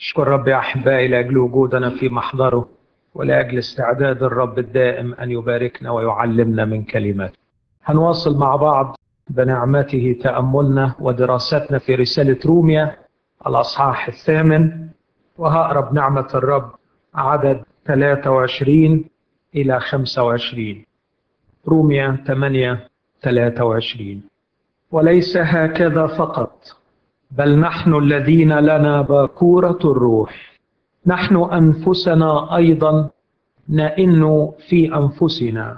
أشكر رب يا أحبائي لأجل وجودنا في محضره ولأجل استعداد الرب الدائم أن يباركنا ويعلمنا من كلماته هنواصل مع بعض بنعمته تأملنا ودراستنا في رسالة روميا الأصحاح الثامن وهقرب نعمة الرب عدد 23 إلى 25 روميا 8 23 وليس هكذا فقط بل نحن الذين لنا باكورة الروح نحن أنفسنا أيضا نئن في أنفسنا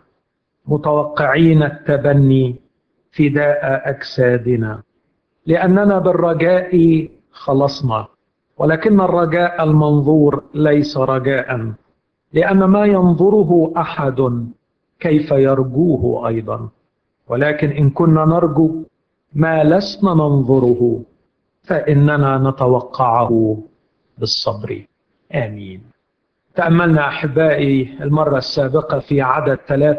متوقعين التبني فداء أجسادنا لأننا بالرجاء خلصنا ولكن الرجاء المنظور ليس رجاء لأن ما ينظره أحد كيف يرجوه أيضا ولكن إن كنا نرجو ما لسنا ننظره فإننا نتوقعه بالصبر آمين تأملنا أحبائي المرة السابقة في عدد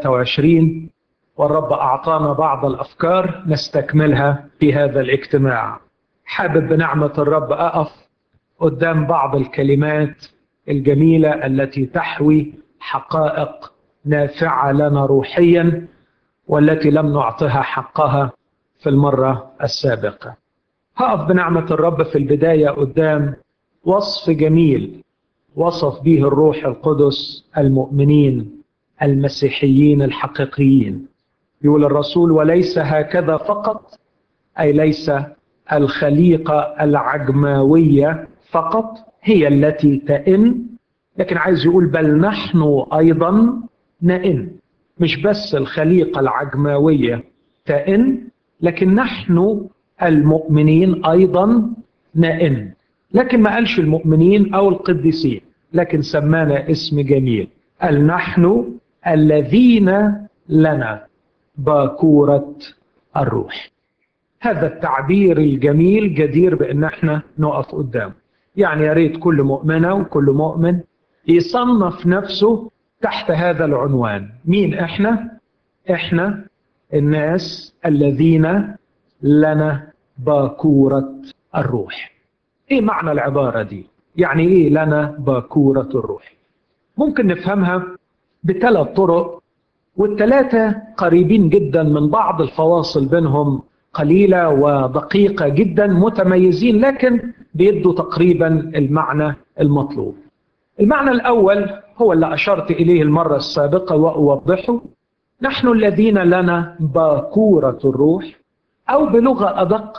23 والرب أعطانا بعض الأفكار نستكملها في هذا الاجتماع حابب بنعمة الرب أقف قدام بعض الكلمات الجميلة التي تحوي حقائق نافعة لنا روحيا والتي لم نعطها حقها في المرة السابقة هقف بنعمة الرب في البداية قدام وصف جميل وصف به الروح القدس المؤمنين المسيحيين الحقيقيين يقول الرسول وليس هكذا فقط أي ليس الخليقة العجماوية فقط هي التي تئن لكن عايز يقول بل نحن أيضا نئن مش بس الخليقة العجماوية تئن لكن نحن المؤمنين أيضا نئن لكن ما قالش المؤمنين أو القديسين لكن سمانا اسم جميل قال نحن الذين لنا باكورة الروح هذا التعبير الجميل جدير بأن احنا نقف قدامه يعني يا ريت كل مؤمنة وكل مؤمن يصنف نفسه تحت هذا العنوان مين احنا احنا الناس الذين لنا باكورة الروح ايه معنى العبارة دي يعني ايه لنا باكورة الروح ممكن نفهمها بثلاث طرق والثلاثة قريبين جدا من بعض الفواصل بينهم قليلة ودقيقة جدا متميزين لكن بيدوا تقريبا المعنى المطلوب المعنى الأول هو اللي أشرت إليه المرة السابقة وأوضحه نحن الذين لنا باكورة الروح أو بلغة أدق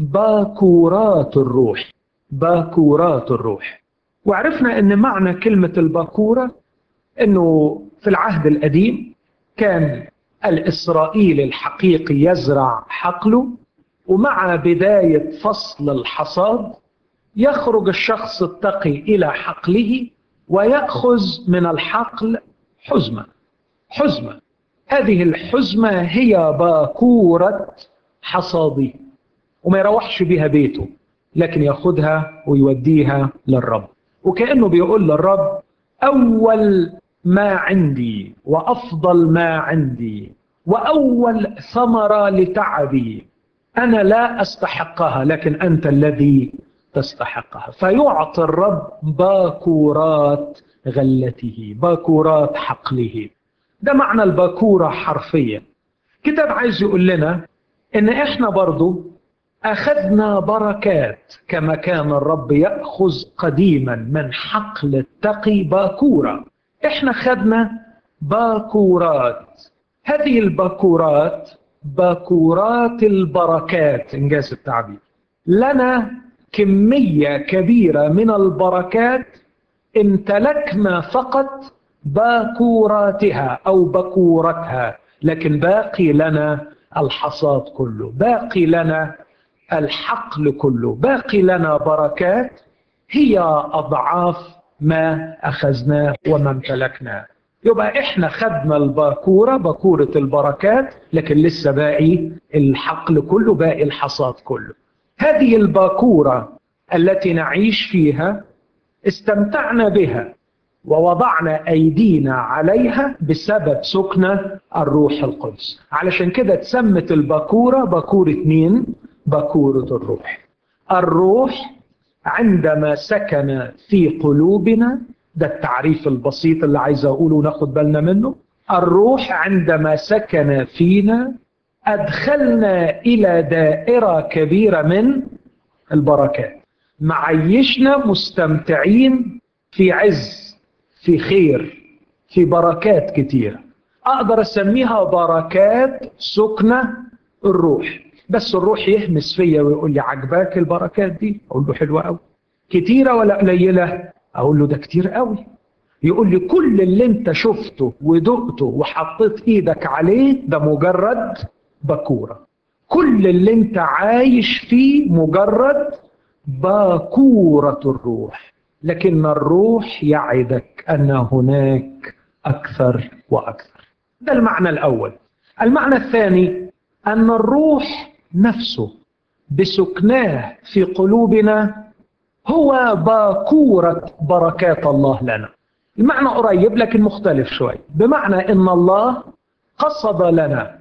باكورات الروح باكورات الروح وعرفنا أن معنى كلمة الباكورة أنه في العهد القديم كان الإسرائيلي الحقيقي يزرع حقله ومع بداية فصل الحصاد يخرج الشخص التقي إلى حقله ويأخذ من الحقل حزمة حزمة هذه الحزمة هي باكورة حصاده وما يروحش بها بيته لكن ياخدها ويوديها للرب وكأنه بيقول للرب أول ما عندي وأفضل ما عندي وأول ثمرة لتعبي أنا لا أستحقها لكن أنت الذي تستحقها فيعطي الرب باكورات غلته باكورات حقله ده معنى الباكورة حرفيا كتاب عايز يقول لنا ان احنا برضو اخذنا بركات كما كان الرب ياخذ قديما من حقل التقي باكوره احنا خدنا باكورات هذه الباكورات باكورات البركات انجاز التعبير لنا كميه كبيره من البركات امتلكنا فقط باكوراتها او بكورتها لكن باقي لنا الحصاد كله باقي لنا الحقل كله باقي لنا بركات هي اضعاف ما اخذناه وما امتلكناه يبقى احنا خدنا الباكوره باكوره البركات لكن لسه باقي الحقل كله باقي الحصاد كله هذه الباكوره التي نعيش فيها استمتعنا بها ووضعنا ايدينا عليها بسبب سكن الروح القدس علشان كده اتسمت الباكوره باكوره مين باكوره الروح الروح عندما سكن في قلوبنا ده التعريف البسيط اللي عايز اقوله وناخد بالنا منه الروح عندما سكن فينا ادخلنا الى دائره كبيره من البركات معيشنا مستمتعين في عز في خير في بركات كتيره اقدر اسميها بركات سكنه الروح بس الروح يهمس فيا ويقول لي عجباك البركات دي اقول له حلوه قوي كتيره ولا قليله اقول له ده كتير قوي يقول لي كل اللي انت شفته ودقته وحطيت ايدك عليه ده مجرد بكوره كل اللي انت عايش فيه مجرد باكوره الروح لكن الروح يعدك ان هناك اكثر واكثر ده المعنى الاول المعنى الثاني ان الروح نفسه بسكناه في قلوبنا هو باكورة بركات الله لنا المعنى قريب لكن مختلف شوي بمعنى ان الله قصد لنا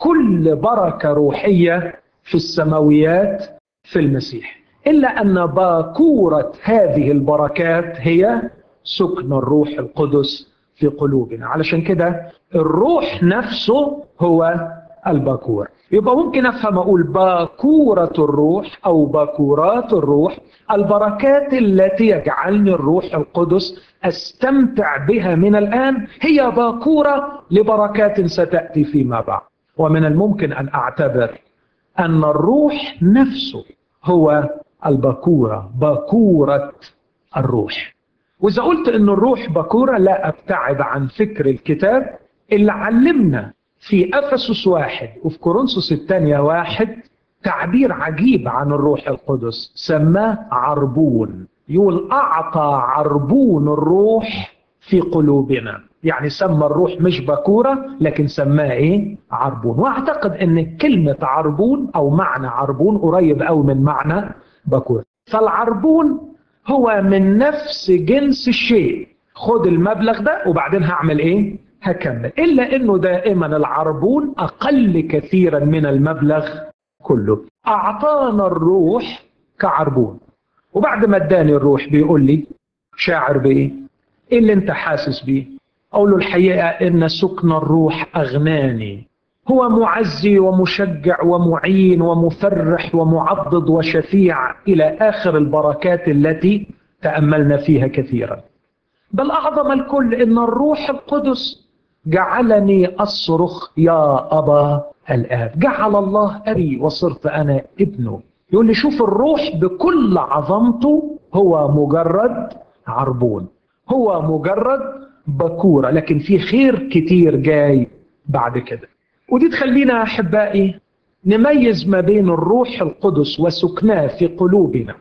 كل بركة روحية في السماويات في المسيح إلا أن باكورة هذه البركات هي سكن الروح القدس في قلوبنا علشان كده الروح نفسه هو الباكور يبقى ممكن افهم اقول باكورة الروح او باكورات الروح البركات التي يجعلني الروح القدس استمتع بها من الان هي باكورة لبركات ستأتي فيما بعد ومن الممكن ان اعتبر ان الروح نفسه هو الباكورة باكورة الروح واذا قلت ان الروح باكورة لا ابتعد عن فكر الكتاب اللي علمنا في افسس واحد وفي كورنثوس الثانيه واحد تعبير عجيب عن الروح القدس سماه عربون يقول اعطى عربون الروح في قلوبنا يعني سمى الروح مش بكورة لكن سماه ايه عربون واعتقد ان كلمة عربون او معنى عربون قريب او من معنى بكورة فالعربون هو من نفس جنس الشيء خد المبلغ ده وبعدين هعمل ايه هكمل إلا أنه دائما العربون أقل كثيرا من المبلغ كله أعطانا الروح كعربون وبعد ما اداني الروح بيقول لي شاعر بإيه إيه اللي أنت حاسس بيه أقول له الحقيقة إن سكن الروح أغناني هو معزي ومشجع ومعين ومفرح ومعضد وشفيع إلى آخر البركات التي تأملنا فيها كثيرا بل أعظم الكل إن الروح القدس جعلني أصرخ يا أبا الآب جعل الله أبي وصرت أنا ابنه يقول لي شوف الروح بكل عظمته هو مجرد عربون هو مجرد بكورة لكن في خير كتير جاي بعد كده ودي تخلينا أحبائي نميز ما بين الروح القدس وسكناه في قلوبنا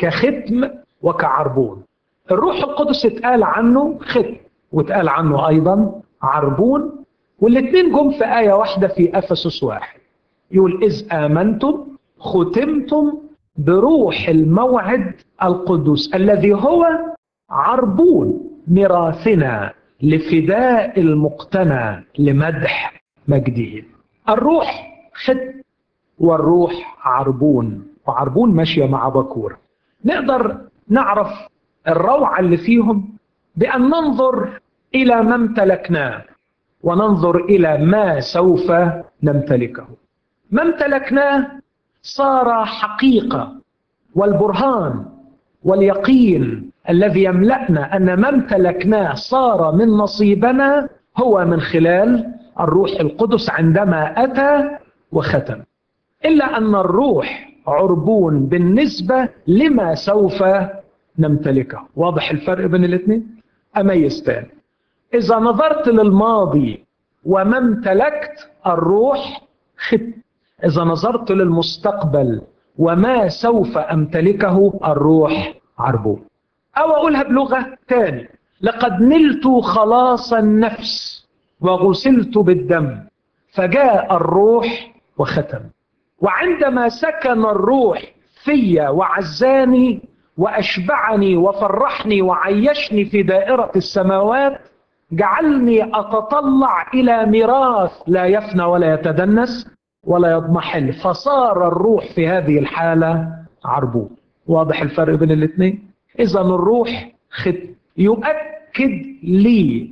كختم وكعربون الروح القدس اتقال عنه ختم واتقال عنه أيضا عربون والاثنين جم في آية واحدة في أفسس واحد يقول إذ آمنتم ختمتم بروح الموعد القدوس الذي هو عربون ميراثنا لفداء المقتنى لمدح مجده الروح ختم والروح عربون وعربون ماشية مع بكور نقدر نعرف الروعة اللي فيهم بأن ننظر الى ما امتلكناه وننظر الى ما سوف نمتلكه ما امتلكناه صار حقيقه والبرهان واليقين الذي يملأنا ان ما امتلكناه صار من نصيبنا هو من خلال الروح القدس عندما اتى وختم الا ان الروح عربون بالنسبه لما سوف نمتلكه واضح الفرق بين الاثنين اميز تاني إذا نظرت للماضي وما امتلكت الروح خت إذا نظرت للمستقبل وما سوف أمتلكه الروح عربون أو أقولها بلغة تاني لقد نلت خلاص النفس وغسلت بالدم فجاء الروح وختم وعندما سكن الروح في وعزاني وأشبعني وفرحني وعيشني في دائرة السماوات جعلني أتطلع إلى ميراث لا يفنى ولا يتدنس ولا يضمحل فصار الروح في هذه الحالة عربون واضح الفرق بين الاثنين اذا الروح ختم يؤكد لي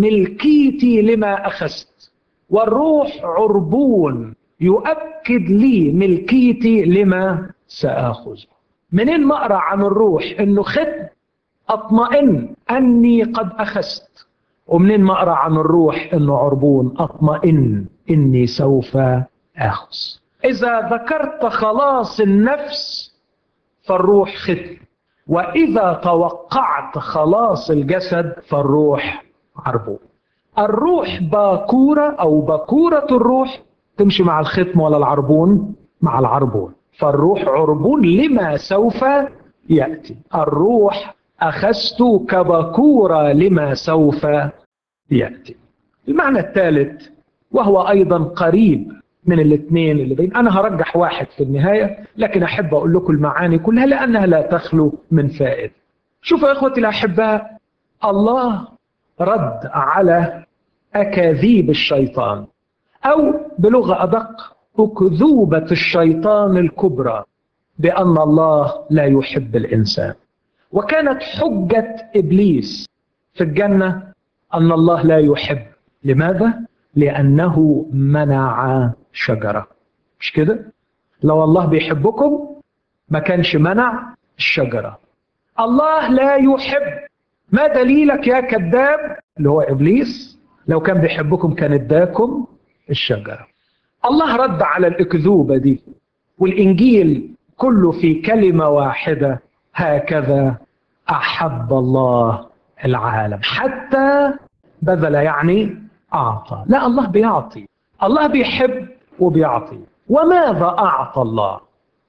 ملكيتي لما اخذت والروح عربون يؤكد لي ملكيتي لما ساخذ منين ما اقرا عن الروح انه ختم اطمئن اني قد اخذت ومنين ما اقرا عن الروح انه عربون اطمئن اني سوف اخذ اذا ذكرت خلاص النفس فالروح ختم واذا توقعت خلاص الجسد فالروح عربون الروح باكوره او باكوره الروح تمشي مع الختم ولا العربون مع العربون فالروح عربون لما سوف ياتي الروح اخذت كبكوره لما سوف ياتي المعنى الثالث وهو ايضا قريب من الاثنين اللي بين انا هرجح واحد في النهايه لكن احب اقول لكم المعاني كلها لانها لا تخلو من فائده شوفوا يا اخوتي الاحباء الله رد على اكاذيب الشيطان او بلغه ادق اكذوبه الشيطان الكبرى بان الله لا يحب الانسان وكانت حجه ابليس في الجنه ان الله لا يحب لماذا لانه منع شجره مش كده لو الله بيحبكم ما كانش منع الشجره الله لا يحب ما دليلك يا كذاب اللي هو ابليس لو كان بيحبكم كان اداكم الشجره الله رد على الاكذوبه دي والانجيل كله في كلمه واحده هكذا احب الله العالم حتى بذل يعني اعطى لا الله بيعطي الله بيحب وبيعطي وماذا اعطى الله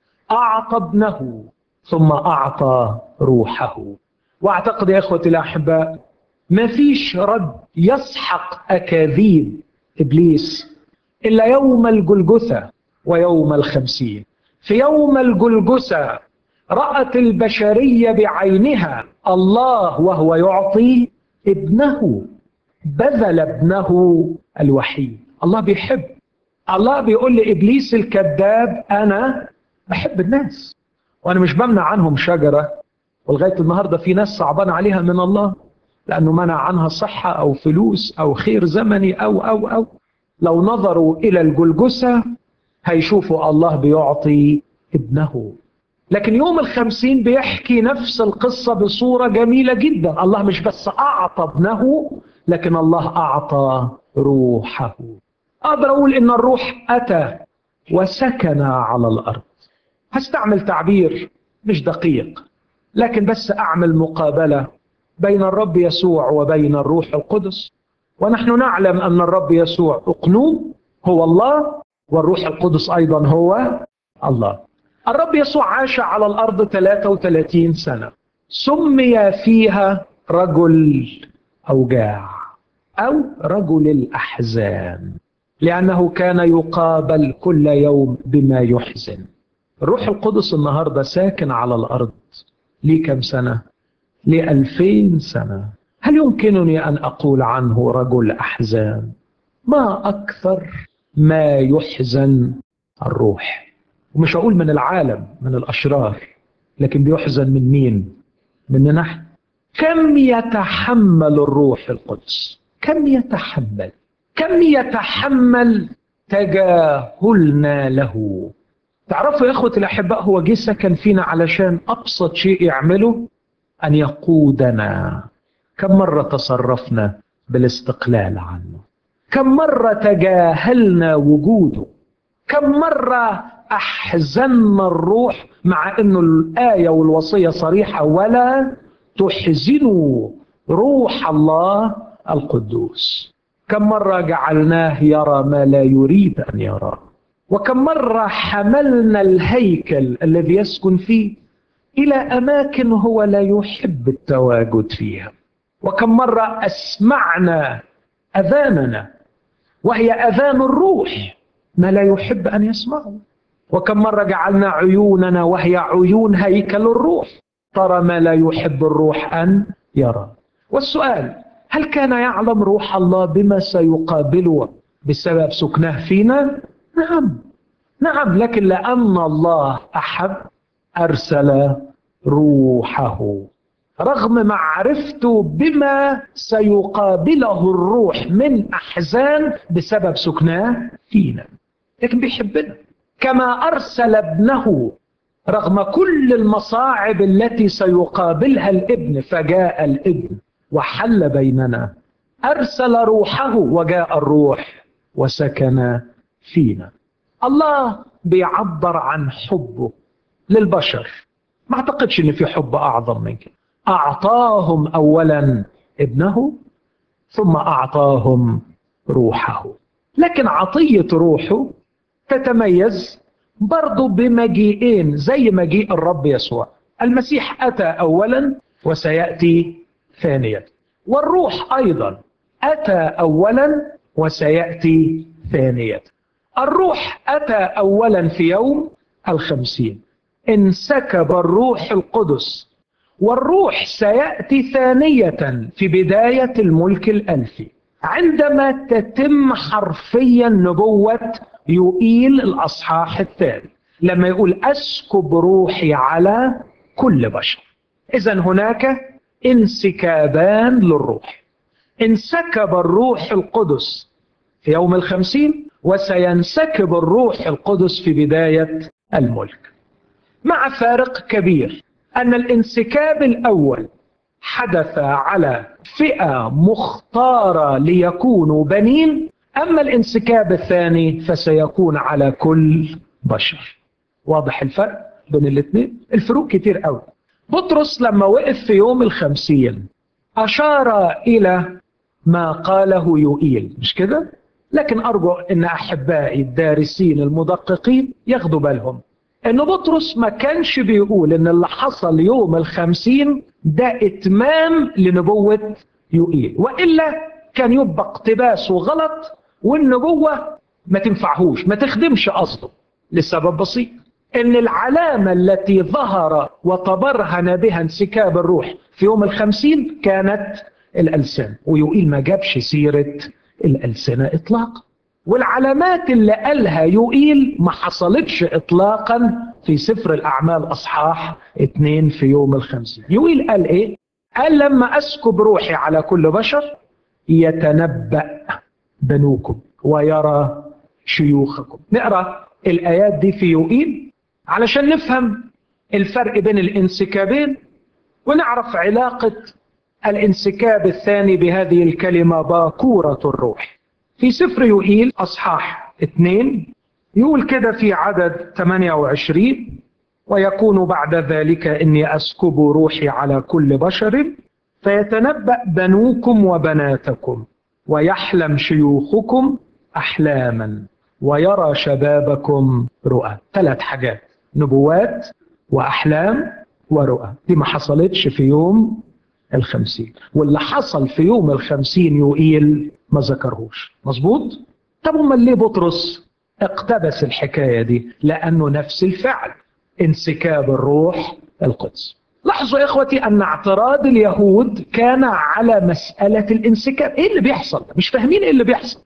اعطى ابنه ثم اعطى روحه واعتقد يا اخوتي الاحباء ما فيش رد يسحق اكاذيب ابليس الا يوم الجلجثه ويوم الخمسين في يوم الجلجثه رأت البشرية بعينها الله وهو يعطي ابنه بذل ابنه الوحيد الله بيحب الله بيقول لإبليس الكذاب أنا بحب الناس وأنا مش بمنع عنهم شجرة ولغاية النهاردة في ناس صعبان عليها من الله لأنه منع عنها صحة أو فلوس أو خير زمني أو أو أو لو نظروا إلى الجلجسة هيشوفوا الله بيعطي ابنه لكن يوم الخمسين بيحكي نفس القصة بصورة جميلة جدا الله مش بس أعطى ابنه لكن الله أعطى روحه أقدر أقول إن الروح أتى وسكن على الأرض هستعمل تعبير مش دقيق لكن بس أعمل مقابلة بين الرب يسوع وبين الروح القدس ونحن نعلم أن الرب يسوع أقنوم هو الله والروح القدس أيضا هو الله الرب يسوع عاش على الأرض 33 سنة سمي فيها رجل أوجاع أو رجل الأحزان لأنه كان يقابل كل يوم بما يحزن الروح القدس النهاردة ساكن على الأرض ليه كم سنة؟ لألفين سنة هل يمكنني أن أقول عنه رجل أحزان؟ ما أكثر ما يحزن الروح ومش هقول من العالم من الأشرار لكن بيحزن من مين؟ مننا نحن كم يتحمل الروح القدس كم يتحمل كم يتحمل تجاهلنا له تعرفوا يا اخوة الاحباء هو جه سكن فينا علشان ابسط شيء يعمله ان يقودنا كم مرة تصرفنا بالاستقلال عنه كم مرة تجاهلنا وجوده كم مرة احزننا الروح مع انه الايه والوصيه صريحه ولا تحزنوا روح الله القدوس كم مره جعلناه يرى ما لا يريد ان يراه وكم مره حملنا الهيكل الذي يسكن فيه الى اماكن هو لا يحب التواجد فيها وكم مره اسمعنا اذاننا وهي اذان الروح ما لا يحب ان يسمعه وكم مرة جعلنا عيوننا وهي عيون هيكل الروح ترى ما لا يحب الروح أن يرى والسؤال هل كان يعلم روح الله بما سيقابله بسبب سكنه فينا نعم نعم لكن لأن الله أحب أرسل روحه رغم معرفته بما سيقابله الروح من احزان بسبب سكناه فينا لكن بيحبنا كما ارسل ابنه رغم كل المصاعب التي سيقابلها الابن فجاء الابن وحل بيننا ارسل روحه وجاء الروح وسكن فينا الله بيعبر عن حبه للبشر ما اعتقدش ان في حب اعظم من كده اعطاهم اولا ابنه ثم اعطاهم روحه لكن عطيه روحه تتميز برضه بمجيئين زي مجيء الرب يسوع المسيح اتى اولا وسياتي ثانيا والروح ايضا اتى اولا وسياتي ثانيا الروح اتى اولا في يوم الخمسين انسكب الروح القدس والروح سياتي ثانيه في بدايه الملك الالفي عندما تتم حرفيا نبوه يؤيل الاصحاح الثاني لما يقول اسكب روحي على كل بشر اذا هناك انسكابان للروح انسكب الروح القدس في يوم الخمسين وسينسكب الروح القدس في بدايه الملك مع فارق كبير ان الانسكاب الاول حدث على فئه مختاره ليكونوا بنين اما الانسكاب الثاني فسيكون على كل بشر واضح الفرق بين الاثنين الفروق كتير قوي بطرس لما وقف في يوم الخمسين اشار الى ما قاله يوئيل مش كده لكن ارجو ان احبائي الدارسين المدققين ياخدوا بالهم ان بطرس ما كانش بيقول ان اللي حصل يوم الخمسين ده اتمام لنبوة يوئيل وإلا كان يبقى اقتباس وغلط والنبوة ما تنفعهوش ما تخدمش قصده لسبب بسيط ان العلامة التي ظهر وتبرهن بها انسكاب الروح في يوم الخمسين كانت الألسنة ويوئيل ما جابش سيرة الألسنة إطلاقا والعلامات اللي قالها يوئيل ما حصلتش اطلاقا في سفر الاعمال اصحاح اتنين في يوم الخمسين يوئيل قال ايه قال لما اسكب روحي على كل بشر يتنبأ بنوكم ويرى شيوخكم نقرا الايات دي في يوئيل علشان نفهم الفرق بين الانسكابين ونعرف علاقه الانسكاب الثاني بهذه الكلمه باكوره الروح في سفر يوئيل أصحاح اثنين يقول كده في عدد 28 ويكون بعد ذلك إني أسكب روحي على كل بشر فيتنبأ بنوكم وبناتكم ويحلم شيوخكم أحلاما ويرى شبابكم رؤى ثلاث حاجات نبوات وأحلام ورؤى دي ما حصلتش في يوم الخمسين واللي حصل في يوم الخمسين يوئيل ما ذكرهوش مظبوط طب امال ليه بطرس اقتبس الحكايه دي لانه نفس الفعل انسكاب الروح القدس لاحظوا يا اخوتي ان اعتراض اليهود كان على مساله الانسكاب ايه اللي بيحصل مش فاهمين ايه اللي بيحصل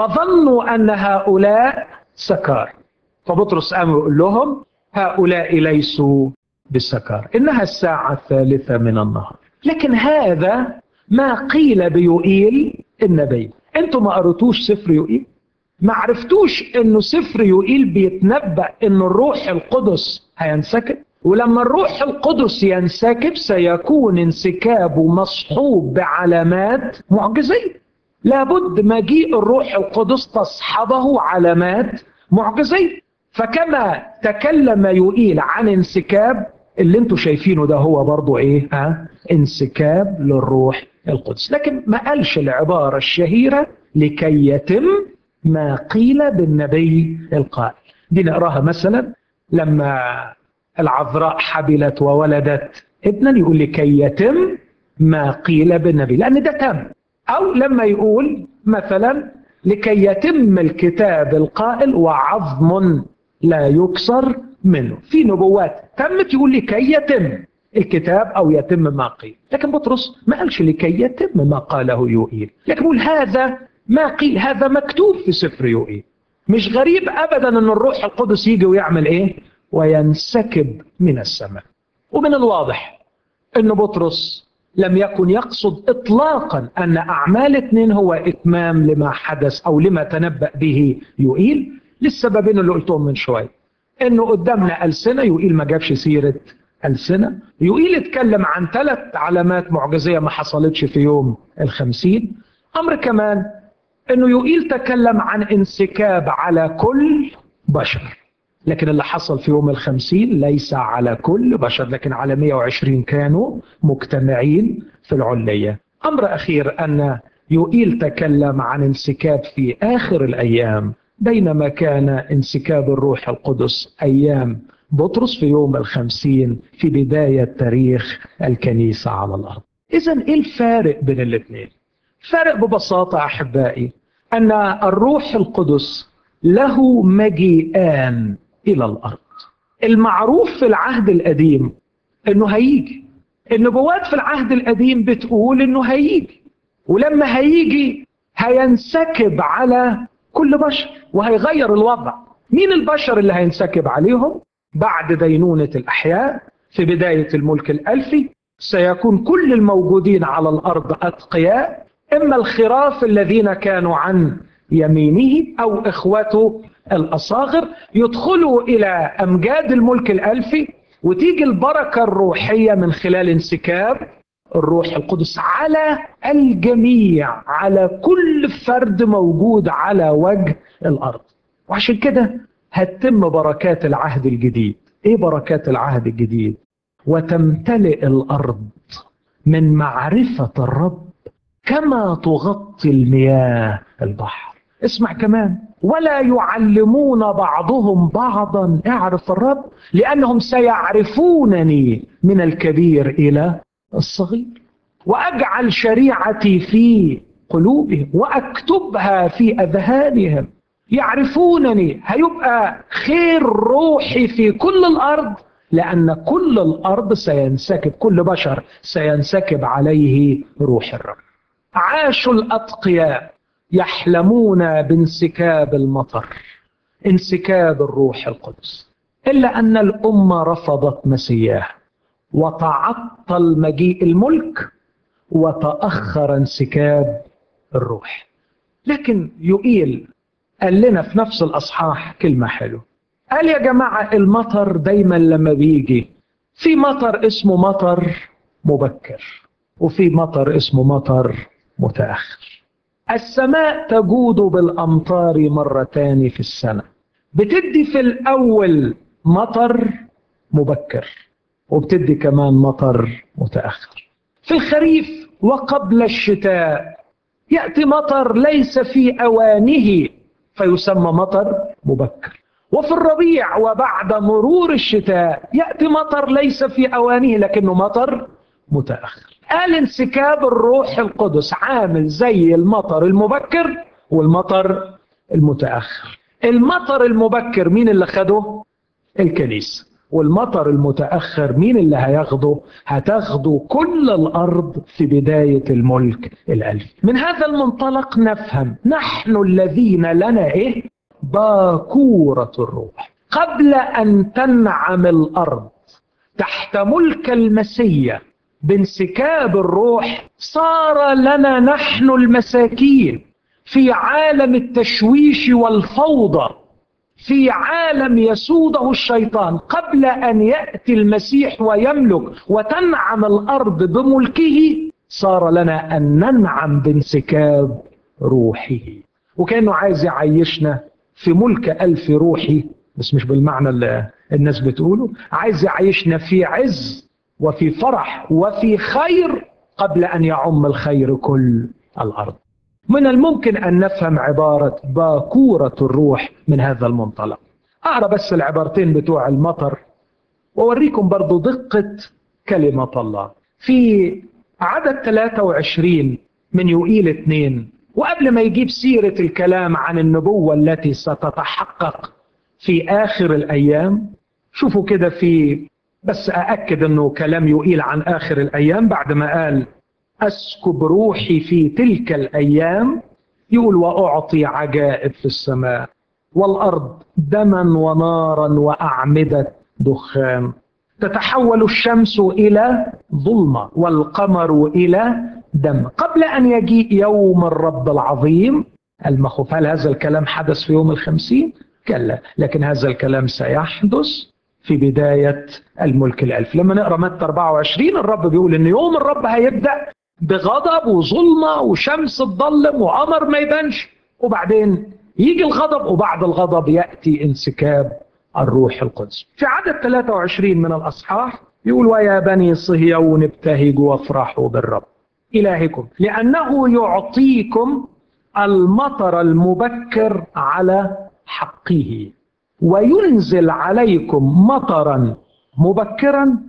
فظنوا ان هؤلاء سكار فبطرس قام يقول لهم هؤلاء ليسوا بالسكار انها الساعه الثالثه من النهار لكن هذا ما قيل بيوئيل النبي انتوا ما قريتوش سفر يوئيل ما عرفتوش انه سفر يوئيل بيتنبأ ان الروح القدس هينسكب ولما الروح القدس ينسكب سيكون انسكابه مصحوب بعلامات معجزية لابد مجيء الروح القدس تصحبه علامات معجزية فكما تكلم يوئيل عن انسكاب اللي انتوا شايفينه ده هو برضو ايه ها انسكاب للروح القدس لكن ما قالش العبارة الشهيرة لكي يتم ما قيل بالنبي القائل دي نقراها مثلا لما العذراء حبلت وولدت ابنا يقول لكي يتم ما قيل بالنبي لأن ده تم أو لما يقول مثلا لكي يتم الكتاب القائل وعظم لا يكسر منه في نبوات تمت يقول لكي يتم الكتاب او يتم ما قيل لكن بطرس ما قالش لكي يتم ما قاله يوئيل لكن يقول هذا ما قيل هذا مكتوب في سفر يوئيل مش غريب ابدا ان الروح القدس يجي ويعمل ايه وينسكب من السماء ومن الواضح أن بطرس لم يكن يقصد إطلاقا أن أعمال اثنين هو إتمام لما حدث أو لما تنبأ به يوئيل للسببين اللي قلتهم من شوية أنه قدامنا ألسنة يوئيل ما جابش سيرة ألسنة يوئيل اتكلم عن ثلاث علامات معجزية ما حصلتش في يوم الخمسين أمر كمان أنه يوئيل تكلم عن انسكاب على كل بشر لكن اللي حصل في يوم الخمسين ليس على كل بشر لكن على 120 كانوا مجتمعين في العلية أمر أخير أن يوئيل تكلم عن انسكاب في آخر الأيام بينما كان انسكاب الروح القدس أيام بطرس في يوم الخمسين في بداية تاريخ الكنيسة على الأرض إذا إيه الفارق بين الاثنين؟ فرق ببساطة أحبائي أن الروح القدس له مجيئان إلى الأرض المعروف في العهد القديم أنه هيجي النبوات في العهد القديم بتقول أنه هيجي ولما هيجي هينسكب على كل بشر وهيغير الوضع مين البشر اللي هينسكب عليهم بعد دينونة الأحياء في بداية الملك الألفي سيكون كل الموجودين على الأرض أتقياء إما الخراف الذين كانوا عن يمينه أو إخوته الأصاغر يدخلوا إلى أمجاد الملك الألفي وتيجي البركة الروحية من خلال انسكاب الروح القدس على الجميع على كل فرد موجود على وجه الأرض وعشان كده هتتم بركات العهد الجديد ايه بركات العهد الجديد وتمتلئ الارض من معرفه الرب كما تغطي المياه البحر اسمع كمان ولا يعلمون بعضهم بعضا اعرف الرب لانهم سيعرفونني من الكبير الى الصغير واجعل شريعتي في قلوبهم واكتبها في اذهانهم يعرفونني هيبقى خير روحي في كل الارض لان كل الارض سينسكب كل بشر سينسكب عليه روح الرب عاشوا الاتقياء يحلمون بانسكاب المطر انسكاب الروح القدس الا ان الامه رفضت مسياه وتعطل مجيء الملك وتاخر انسكاب الروح لكن يقيل قال لنا في نفس الاصحاح كلمه حلوه قال يا جماعه المطر دايما لما بيجي في مطر اسمه مطر مبكر وفي مطر اسمه مطر متاخر السماء تجود بالامطار مرتان في السنه بتدي في الاول مطر مبكر وبتدي كمان مطر متاخر في الخريف وقبل الشتاء ياتي مطر ليس في اوانه فيسمى مطر مبكر وفي الربيع وبعد مرور الشتاء ياتي مطر ليس في اوانه لكنه مطر متاخر قال انسكاب الروح القدس عامل زي المطر المبكر والمطر المتاخر المطر المبكر مين اللي خده الكنيسه والمطر المتاخر مين اللي هياخده هتاخده كل الارض في بدايه الملك الالفي من هذا المنطلق نفهم نحن الذين لنا ايه باكوره الروح قبل ان تنعم الارض تحت ملك المسيح بانسكاب الروح صار لنا نحن المساكين في عالم التشويش والفوضى في عالم يسوده الشيطان قبل ان ياتي المسيح ويملك وتنعم الارض بملكه صار لنا ان ننعم بانسكاب روحه وكانه عايز يعيشنا في ملك الف روحي بس مش بالمعنى اللي الناس بتقوله عايز يعيشنا في عز وفي فرح وفي خير قبل ان يعم الخير كل الارض من الممكن ان نفهم عباره باكوره الروح من هذا المنطلق اقرا بس العبارتين بتوع المطر واوريكم برضو دقه كلمه الله في عدد 23 من يوئيل 2 وقبل ما يجيب سيره الكلام عن النبوه التي ستتحقق في اخر الايام شوفوا كده في بس أأكد أنه كلام يقيل عن آخر الأيام بعد ما قال أسكب روحي في تلك الأيام يقول وأعطي عجائب في السماء والأرض دما ونارا وأعمدة دخان تتحول الشمس إلى ظلمة والقمر إلى دم قبل أن يجيء يوم الرب العظيم المخوف هل هذا الكلام حدث في يوم الخمسين؟ كلا لكن هذا الكلام سيحدث في بداية الملك الألف لما نقرأ متى 24 الرب بيقول إن يوم الرب هيبدأ بغضب وظلمة وشمس تضلم وقمر ما يبانش وبعدين يجي الغضب وبعد الغضب يأتي انسكاب الروح القدس في عدد 23 من الأصحاح يقول ويا بني صهيون ابتهجوا وافرحوا بالرب إلهكم لأنه يعطيكم المطر المبكر على حقه وينزل عليكم مطرا مبكرا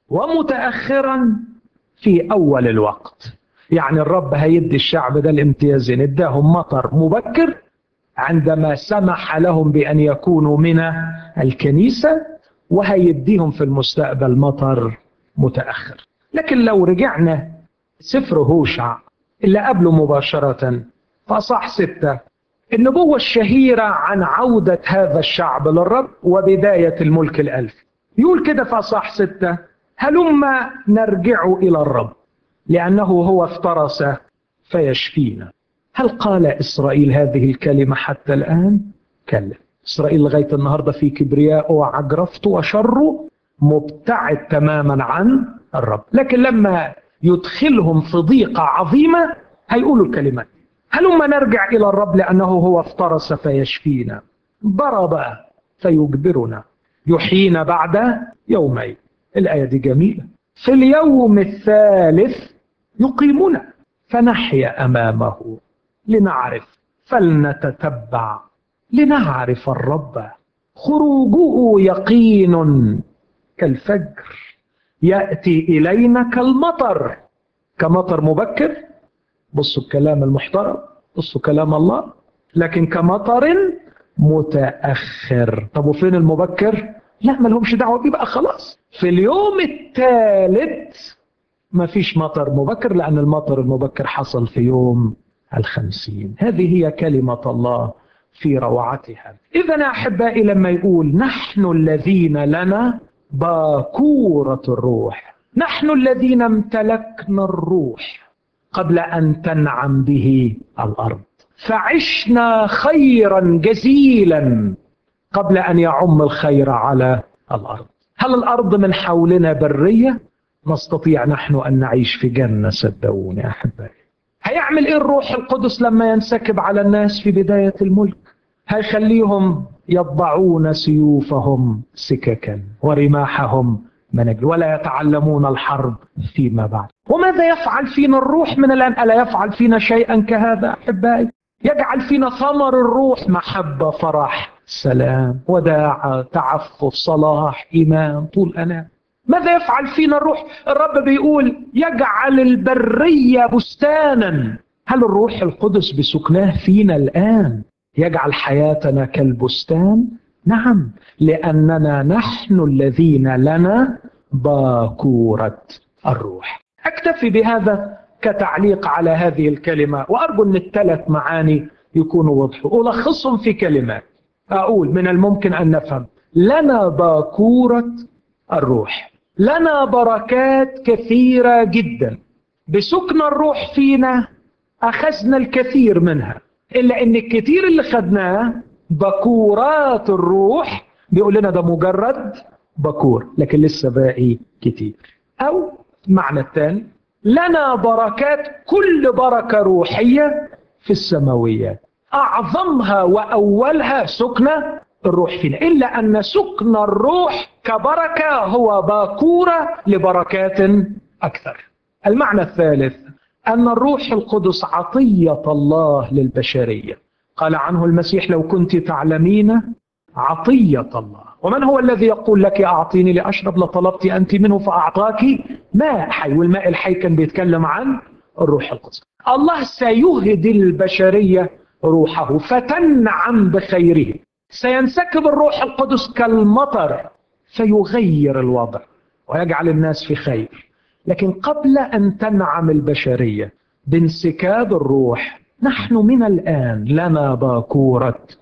ومتأخرا في أول الوقت يعني الرب هيدي الشعب ده الامتيازين اداهم مطر مبكر عندما سمح لهم بأن يكونوا من الكنيسة وهيديهم في المستقبل مطر متأخر لكن لو رجعنا سفر هوشع اللي قبله مباشرة فصح ستة النبوة الشهيرة عن عودة هذا الشعب للرب وبداية الملك الألف يقول كده في أصح ستة هلما نرجع إلى الرب لأنه هو افترس فيشفينا هل قال إسرائيل هذه الكلمة حتى الآن؟ كلا إسرائيل لغاية النهاردة في كبرياء وعجرفته وشره مبتعد تماما عن الرب لكن لما يدخلهم في ضيقة عظيمة هيقولوا الكلمات هلما نرجع إلى الرب لأنه هو افترس فيشفينا ضرب فيجبرنا يحيينا بعد يومين الآية دي جميلة في اليوم الثالث يقيمنا فنحيا أمامه لنعرف فلنتتبع لنعرف الرب خروجه يقين كالفجر يأتي إلينا كالمطر كمطر مبكر بصوا الكلام المحترم بصوا كلام الله لكن كمطر متأخر طب وفين المبكر لا ما لهمش دعوة بيه بقى خلاص في اليوم الثالث ما فيش مطر مبكر لأن المطر المبكر حصل في يوم الخمسين هذه هي كلمة الله في روعتها إذا يا أحبائي لما يقول نحن الذين لنا باكورة الروح نحن الذين امتلكنا الروح قبل أن تنعم به الأرض فعشنا خيرا جزيلا قبل أن يعم الخير على الأرض هل الأرض من حولنا برية؟ نستطيع نحن أن نعيش في جنة صدقوني أحبائي هيعمل إيه الروح القدس لما ينسكب على الناس في بداية الملك هيخليهم يضعون سيوفهم سككا ورماحهم منجل ولا يتعلمون الحرب فيما بعد وماذا يفعل فينا الروح من الآن ألا يفعل فينا شيئا كهذا أحبائي يجعل فينا ثمر الروح محبة فرح سلام وداعة تعفف صلاح إيمان طول أنام ماذا يفعل فينا الروح الرب بيقول يجعل البرية بستانا هل الروح القدس بسكناه فينا الآن يجعل حياتنا كالبستان نعم لأننا نحن الذين لنا باكورة الروح أكتفي بهذا كتعليق على هذه الكلمة وأرجو أن الثلاث معاني يكونوا وضحوا ألخصهم في كلمات أقول من الممكن أن نفهم لنا باكورة الروح لنا بركات كثيرة جدا بسكن الروح فينا أخذنا الكثير منها إلا أن الكثير اللي خدناه بكورات الروح بيقول لنا ده مجرد بكور لكن لسه باقي كتير أو معنى الثاني لنا بركات كل بركة روحية في السماويات أعظمها وأولها سكن الروح فينا إلا أن سكن الروح كبركة هو باكورة لبركات أكثر المعنى الثالث أن الروح القدس عطية الله للبشرية قال عنه المسيح لو كنت تعلمين عطية الله ومن هو الذي يقول لك أعطيني لأشرب لطلبت أنت منه فأعطاك ماء حي والماء الحي كان بيتكلم عن الروح القدس الله سيهدي البشرية روحه فتنعم بخيره سينسكب الروح القدس كالمطر فيغير الوضع ويجعل الناس في خير لكن قبل أن تنعم البشرية بانسكاب الروح نحن من الآن لنا باكورة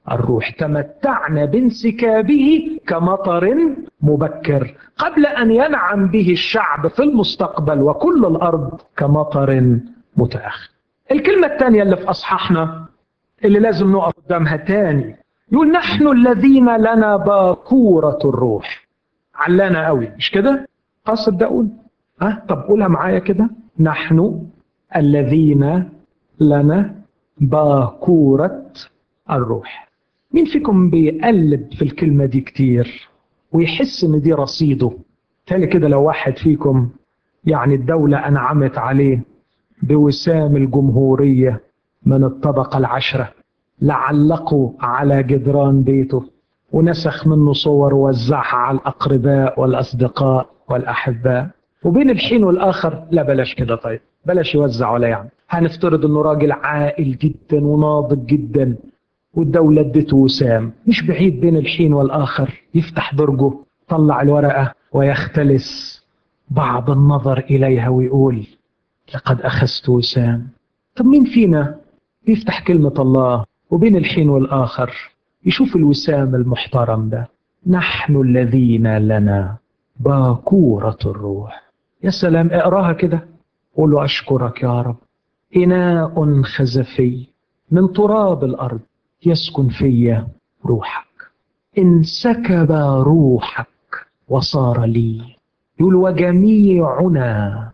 الروح تمتعنا بانسكابه كمطر مبكر قبل ان ينعم به الشعب في المستقبل وكل الارض كمطر متاخر الكلمه الثانيه اللي في اصحاحنا اللي لازم نقف قدامها تاني يقول نحن الذين لنا باكوره الروح علانا قوي مش كده قاصد ده اقول ها طب قولها معايا كده نحن الذين لنا باكوره الروح مين فيكم بيقلب في الكلمة دي كتير ويحس ان دي رصيده تالي كده لو واحد فيكم يعني الدولة أنعمت عليه بوسام الجمهورية من الطبقة العشرة لعلقوا على جدران بيته ونسخ منه صور ووزعها على الأقرباء والأصدقاء والأحباء وبين الحين والآخر لا بلاش كده طيب بلاش يوزع ولا يعني هنفترض انه راجل عاقل جدا وناضج جدا والدولة ادته وسام مش بعيد بين الحين والآخر يفتح درجه طلع الورقة ويختلس بعض النظر إليها ويقول لقد أخذت وسام طب مين فينا يفتح كلمة الله وبين الحين والآخر يشوف الوسام المحترم ده نحن الذين لنا باكورة الروح يا سلام اقراها كده قول له أشكرك يا رب إناء خزفي من تراب الأرض يسكن في روحك انسكب روحك وصار لي يقول وجميعنا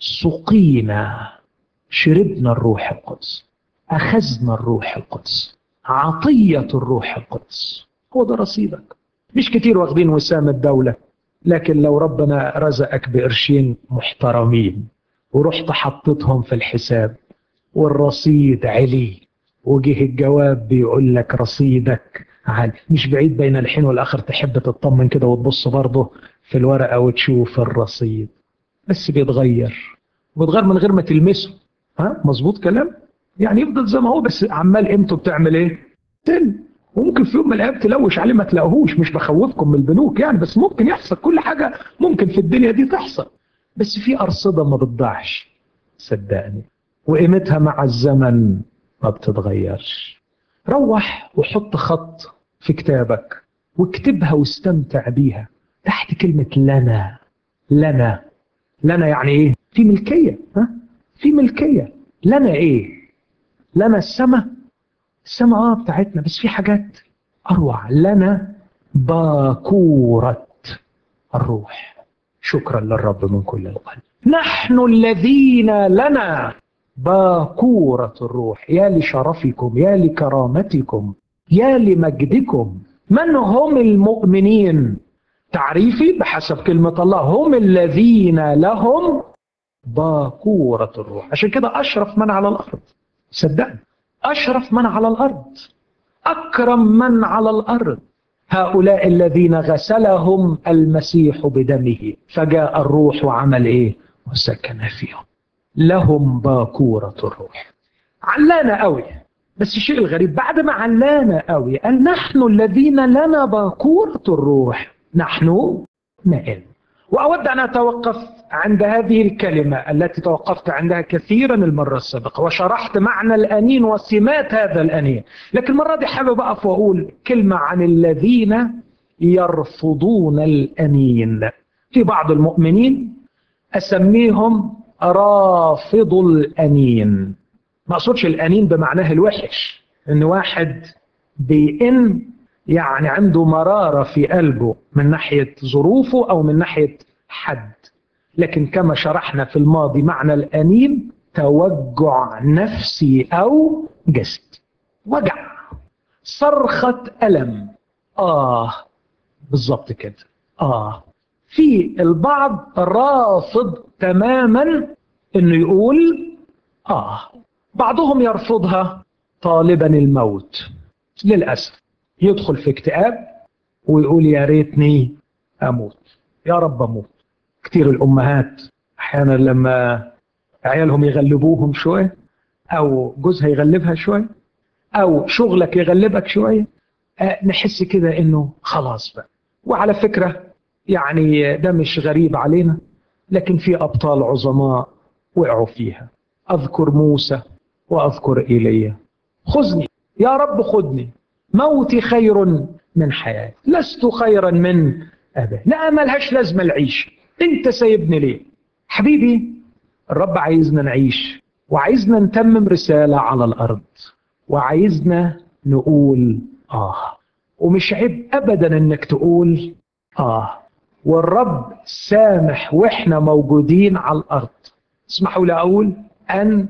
سقينا شربنا الروح القدس أخذنا الروح القدس عطية الروح القدس هو ده رصيدك مش كتير واخدين وسام الدولة لكن لو ربنا رزقك بقرشين محترمين ورحت حطيتهم في الحساب والرصيد علي وجه الجواب بيقول لك رصيدك عالي مش بعيد بين الحين والاخر تحب تطمن كده وتبص برضه في الورقه وتشوف الرصيد بس بيتغير وبيتغير من غير ما تلمسه ها مظبوط كلام يعني يفضل زي ما هو بس عمال قيمته بتعمل ايه تل وممكن في يوم من الايام تلوش عليه ما تلاقوهوش مش بخوفكم من البنوك يعني بس ممكن يحصل كل حاجه ممكن في الدنيا دي تحصل بس في ارصده ما بتضيعش صدقني وقيمتها مع الزمن ما بتتغيرش روح وحط خط في كتابك واكتبها واستمتع بيها تحت كلمة لنا لنا لنا يعني ايه في ملكية ها في ملكية لنا ايه لنا السماء السماء اه بتاعتنا بس في حاجات اروع لنا باكورة الروح شكرا للرب من كل القلب نحن الذين لنا باكورة الروح يا لشرفكم يا لكرامتكم يا لمجدكم من هم المؤمنين تعريفي بحسب كلمة الله هم الذين لهم باكورة الروح عشان كده أشرف من على الأرض صدقني أشرف من على الأرض أكرم من على الأرض هؤلاء الذين غسلهم المسيح بدمه فجاء الروح وعمل إيه وسكن فيهم لهم باكورة الروح علانا قوي بس الشيء الغريب بعد ما علانا قوي قال نحن الذين لنا باكورة الروح نحن نئن وأود أن أتوقف عند هذه الكلمة التي توقفت عندها كثيرا المرة السابقة وشرحت معنى الأنين وسمات هذا الأنين لكن المرة دي حابب أقف وأقول كلمة عن الذين يرفضون الأنين في بعض المؤمنين أسميهم رافض الأنين ما أقصدش الأنين بمعناه الوحش إن واحد بيئن يعني عنده مرارة في قلبه من ناحية ظروفه أو من ناحية حد لكن كما شرحنا في الماضي معنى الأنين توجع نفسي أو جسد وجع صرخة ألم آه بالظبط كده آه في البعض رافض تماما انه يقول اه بعضهم يرفضها طالبا الموت للاسف يدخل في اكتئاب ويقول يا ريتني اموت يا رب اموت كتير الامهات احيانا لما عيالهم يغلبوهم شويه او جوزها يغلبها شويه او شغلك يغلبك شويه آه نحس كده انه خلاص بقى وعلى فكره يعني ده مش غريب علينا لكن في ابطال عظماء وقعوا فيها اذكر موسى واذكر ايليا خذني يا رب خذني موتي خير من حياتي لست خيرا من أبي لا ملهاش لازمة العيش انت سايبني ليه حبيبي الرب عايزنا نعيش وعايزنا نتمم رسالة على الأرض وعايزنا نقول آه ومش عيب أبدا إنك تقول آه والرب سامح وإحنا موجودين على الأرض اسمحوا لي أقول أن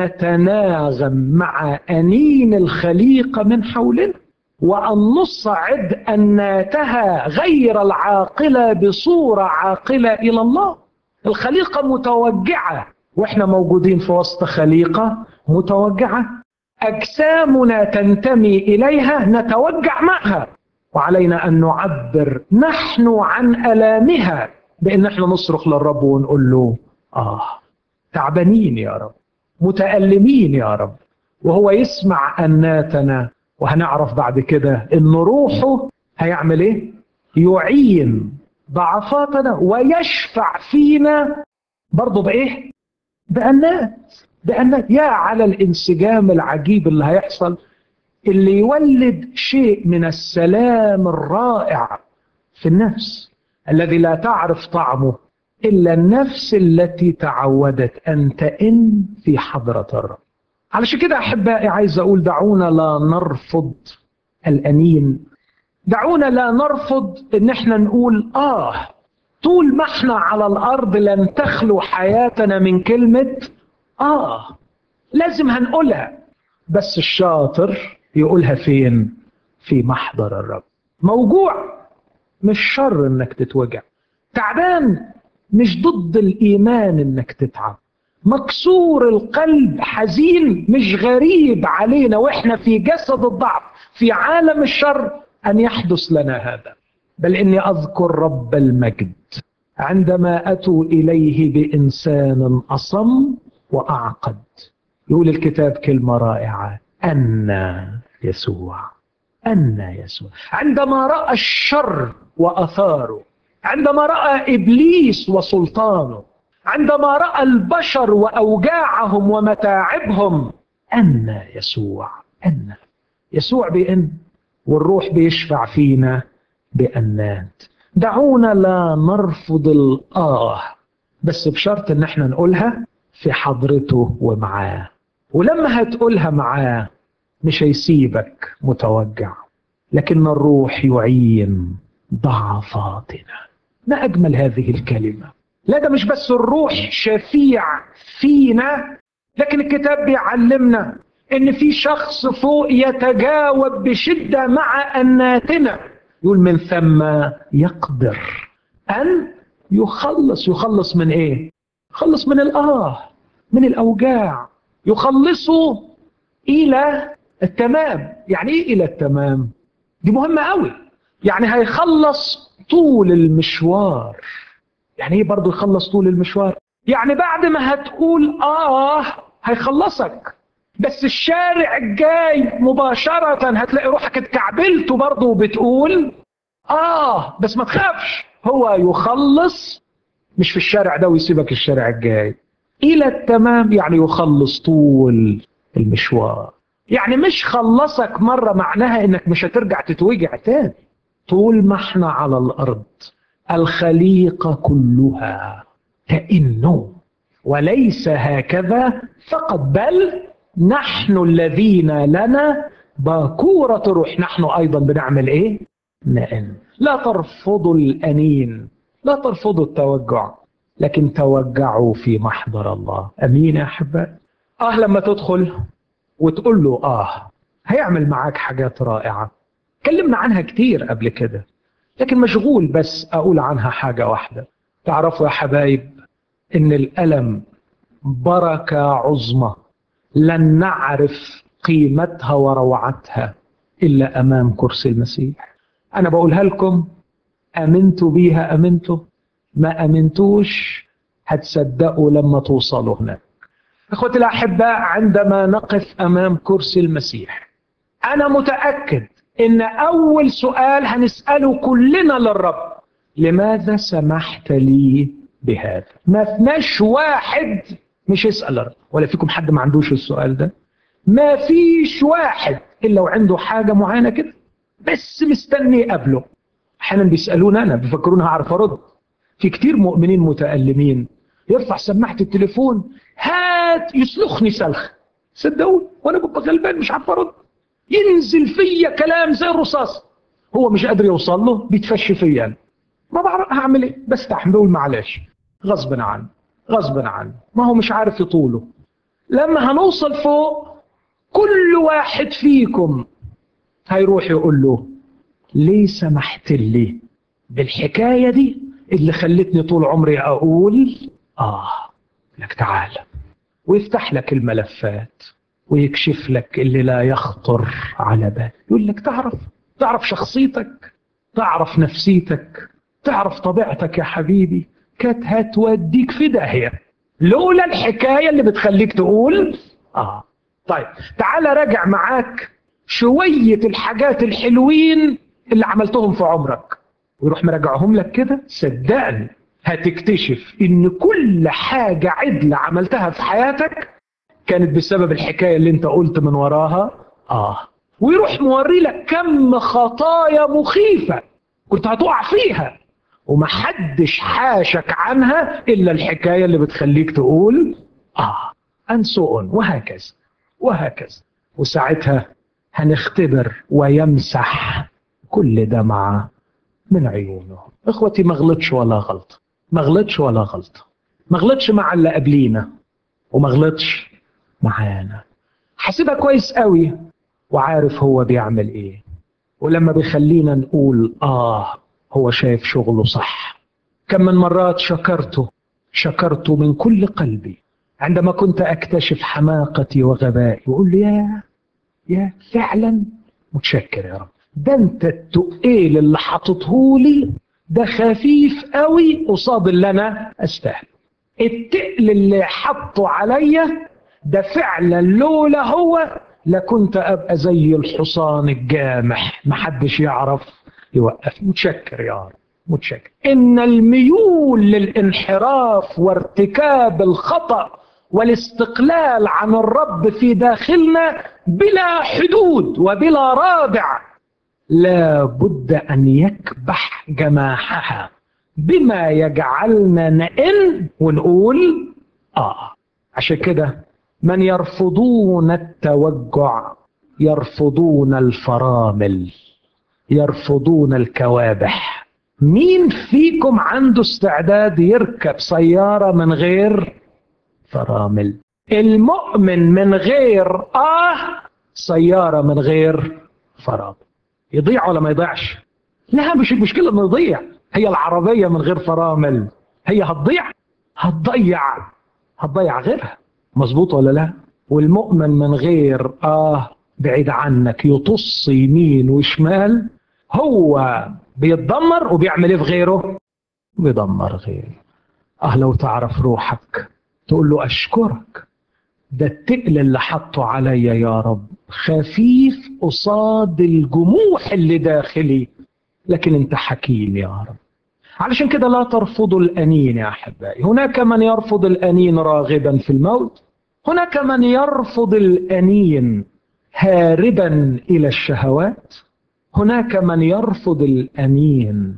نتناغم مع أنين الخليقة من حولنا وأن نصعد أناتها غير العاقلة بصورة عاقلة إلى الله الخليقة متوجعة وإحنا موجودين في وسط خليقة متوجعة أجسامنا تنتمي إليها نتوجع معها وعلينا أن نعبر نحن عن ألامها بأن احنا نصرخ للرب ونقول له آه تعبانين يا رب متألمين يا رب وهو يسمع أناتنا وهنعرف بعد كده ان روحه هيعمل ايه يعين ضعفاتنا ويشفع فينا برضه بايه بأنات بأنات يا على الانسجام العجيب اللي هيحصل اللي يولد شيء من السلام الرائع في النفس الذي لا تعرف طعمه إلا النفس التي تعودت أن تئن في حضرة الرب علشان كده أحبائي عايز أقول دعونا لا نرفض الأنين دعونا لا نرفض إن احنا نقول آه طول ما احنا على الأرض لن تخلو حياتنا من كلمة آه لازم هنقولها بس الشاطر يقولها فين في محضر الرب موجوع مش شر انك تتوجع تعبان مش ضد الايمان انك تتعب مكسور القلب حزين مش غريب علينا واحنا في جسد الضعف في عالم الشر ان يحدث لنا هذا بل اني اذكر رب المجد عندما اتوا اليه بانسان اصم واعقد يقول الكتاب كلمه رائعه ان يسوع ان يسوع عندما راى الشر واثاره عندما راى ابليس وسلطانه عندما راى البشر واوجاعهم ومتاعبهم ان يسوع ان يسوع بان والروح بيشفع فينا بانات دعونا لا نرفض الاه بس بشرط ان احنا نقولها في حضرته ومعاه ولما هتقولها معاه مش هيسيبك متوجع لكن الروح يعين ضعفاتنا ما اجمل هذه الكلمه لا ده مش بس الروح شفيع فينا لكن الكتاب بيعلمنا ان في شخص فوق يتجاوب بشده مع اناتنا يقول من ثم يقدر ان يخلص يخلص من ايه يخلص من الاه من الاوجاع يخلصه الى التمام يعني ايه الى التمام دي مهمه قوي يعني هيخلص طول المشوار يعني ايه برضه يخلص طول المشوار يعني بعد ما هتقول اه هيخلصك بس الشارع الجاي مباشرة هتلاقي روحك اتكعبلت برضه وبتقول اه بس ما تخافش هو يخلص مش في الشارع ده ويسيبك الشارع الجاي الى التمام يعني يخلص طول المشوار يعني مش خلصك مرة معناها انك مش هترجع تتوجع تاني طول ما احنا على الارض الخليقة كلها تئن وليس هكذا فقط بل نحن الذين لنا باكورة روح نحن أيضا بنعمل إيه؟ نئن لا ترفضوا الأنين لا ترفضوا التوجع لكن توجعوا في محضر الله أمين يا أحباء آه لما تدخل وتقول له آه هيعمل معاك حاجات رائعة كلمنا عنها كتير قبل كده لكن مشغول بس أقول عنها حاجة واحدة تعرفوا يا حبايب إن الألم بركة عظمى لن نعرف قيمتها وروعتها إلا أمام كرسي المسيح أنا بقولها لكم أمنتوا بيها أمنتوا ما أمنتوش هتصدقوا لما توصلوا هناك اخوتي الاحباء عندما نقف امام كرسي المسيح انا متاكد ان اول سؤال هنساله كلنا للرب لماذا سمحت لي بهذا ما فيناش واحد مش يسال الرب ولا فيكم حد ما عندوش السؤال ده ما فيش واحد الا وعنده حاجه معينه كده بس مستني قبله احيانا بيسالوني انا بيفكروني هعرف ارد في كتير مؤمنين متالمين يرفع سماعه التليفون هات يسلخني سلخ صدقوني وانا ببقى غلبان مش عارف ارد ينزل فيا كلام زي الرصاص هو مش قادر يوصل له بيتفش فيا انا ما بعرف هعمل ايه بستحمل بقول معلش غصبا عني غصبا عني ما هو مش عارف يطوله لما هنوصل فوق كل واحد فيكم هيروح يقول له ليه سمحت لي بالحكاية دي اللي خلتني طول عمري أقول آه لك تعالى ويفتح لك الملفات ويكشف لك اللي لا يخطر على بال يقول لك تعرف تعرف شخصيتك تعرف نفسيتك تعرف طبيعتك يا حبيبي كانت هتوديك في داهية لولا الحكاية اللي بتخليك تقول آه طيب تعالى راجع معاك شوية الحاجات الحلوين اللي عملتهم في عمرك ويروح مراجعهم لك كده صدقني هتكتشف ان كل حاجة عدلة عملتها في حياتك كانت بسبب الحكاية اللي انت قلت من وراها اه ويروح موري لك كم خطايا مخيفة كنت هتقع فيها ومحدش حاشك عنها الا الحكاية اللي بتخليك تقول اه انسؤن وهكذا وهكذا وساعتها هنختبر ويمسح كل دمعة من عيونه اخوتي ما غلطش ولا غلط ما غلطش ولا غلط ما غلطش مع اللي قبلينا وما غلطش معانا حاسبها كويس قوي وعارف هو بيعمل ايه ولما بيخلينا نقول اه هو شايف شغله صح كم من مرات شكرته شكرته من كل قلبي عندما كنت اكتشف حماقتي وغبائي واقول له يا يا فعلا متشكر يا رب ده انت التقيل اللي حاططه لي ده خفيف قوي قصاد اللي انا استاهل التقل اللي حطه عليا ده فعلا لولا هو لكنت ابقى زي الحصان الجامح محدش يعرف يوقف متشكر يا رب متشكر ان الميول للانحراف وارتكاب الخطأ والاستقلال عن الرب في داخلنا بلا حدود وبلا رادع لا بد ان يكبح جماحها بما يجعلنا نئن ونقول اه عشان كده من يرفضون التوجع يرفضون الفرامل يرفضون الكوابح مين فيكم عنده استعداد يركب سيارة من غير فرامل المؤمن من غير آه سيارة من غير فرامل يضيع ولا ما يضيعش لا مش المشكلة انه يضيع هي العربية من غير فرامل هي هتضيع هتضيع هتضيع غيرها مظبوط ولا لا والمؤمن من غير اه بعيد عنك يطص يمين وشمال هو بيتدمر وبيعمل ايه في غيره بيدمر غيره اه لو تعرف روحك تقول له اشكرك ده التقل اللي حطه عليا يا رب خفيف قصاد الجموح اللي داخلي لكن انت حكيم يا رب علشان كده لا ترفضوا الأنين يا أحبائي هناك من يرفض الأنين راغبا في الموت هناك من يرفض الأنين هاربا إلى الشهوات هناك من يرفض الأنين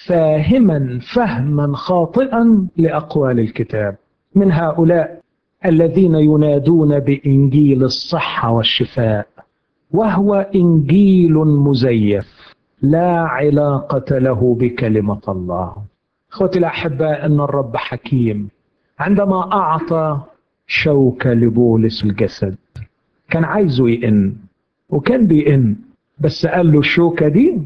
فاهما فهما خاطئا لأقوال الكتاب من هؤلاء الذين ينادون بإنجيل الصحة والشفاء وهو إنجيل مزيف لا علاقة له بكلمة الله اخوتي الأحباء أن الرب حكيم عندما أعطى شوكة لبولس الجسد كان عايزه يئن وكان بيئن بس قال له الشوكة دي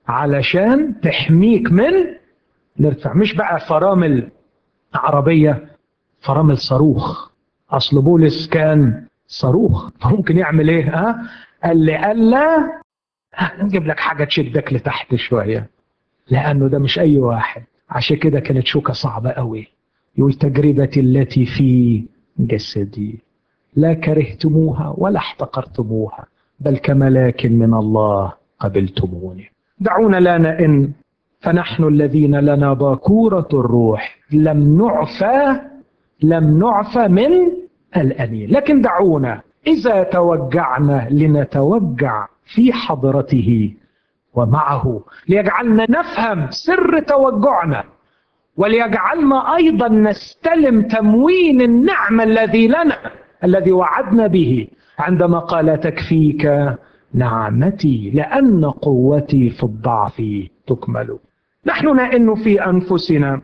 علشان تحميك من نرفع مش بقى فرامل عربية فرامل صاروخ أصل بولس كان صاروخ فممكن يعمل إيه ها قال لي قال لا نجيب لك حاجة تشدك لتحت شوية لأنه ده مش أي واحد عشان كده كانت شوكة صعبة قوي يقول تجربتي التي في جسدي لا كرهتموها ولا احتقرتموها بل كملاك من الله قبلتموني دعونا لا نئن فنحن الذين لنا باكورة الروح لم نعفى لم نعفى من الأنين لكن دعونا إذا توجعنا لنتوجع في حضرته ومعه ليجعلنا نفهم سر توجعنا وليجعلنا أيضا نستلم تموين النعمة الذي لنا الذي وعدنا به عندما قال تكفيك نعمتي لأن قوتي في الضعف تكمل نحن نئن في أنفسنا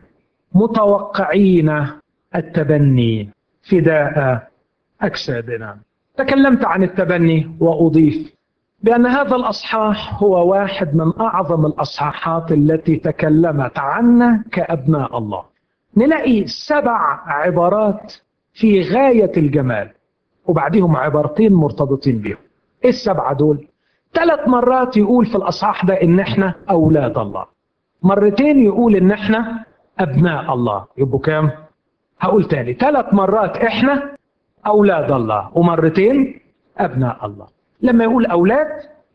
متوقعين التبني فداء أجسادنا تكلمت عن التبني وأضيف بأن هذا الأصحاح هو واحد من أعظم الأصحاحات التي تكلمت عنا كأبناء الله نلاقي سبع عبارات في غاية الجمال وبعدهم عبارتين مرتبطين بهم ايه السبعة دول ثلاث مرات يقول في الأصحاح ده إن احنا أولاد الله مرتين يقول إن احنا أبناء الله يبقوا كام هقول تاني ثلاث مرات احنا أولاد الله ومرتين أبناء الله لما يقول أولاد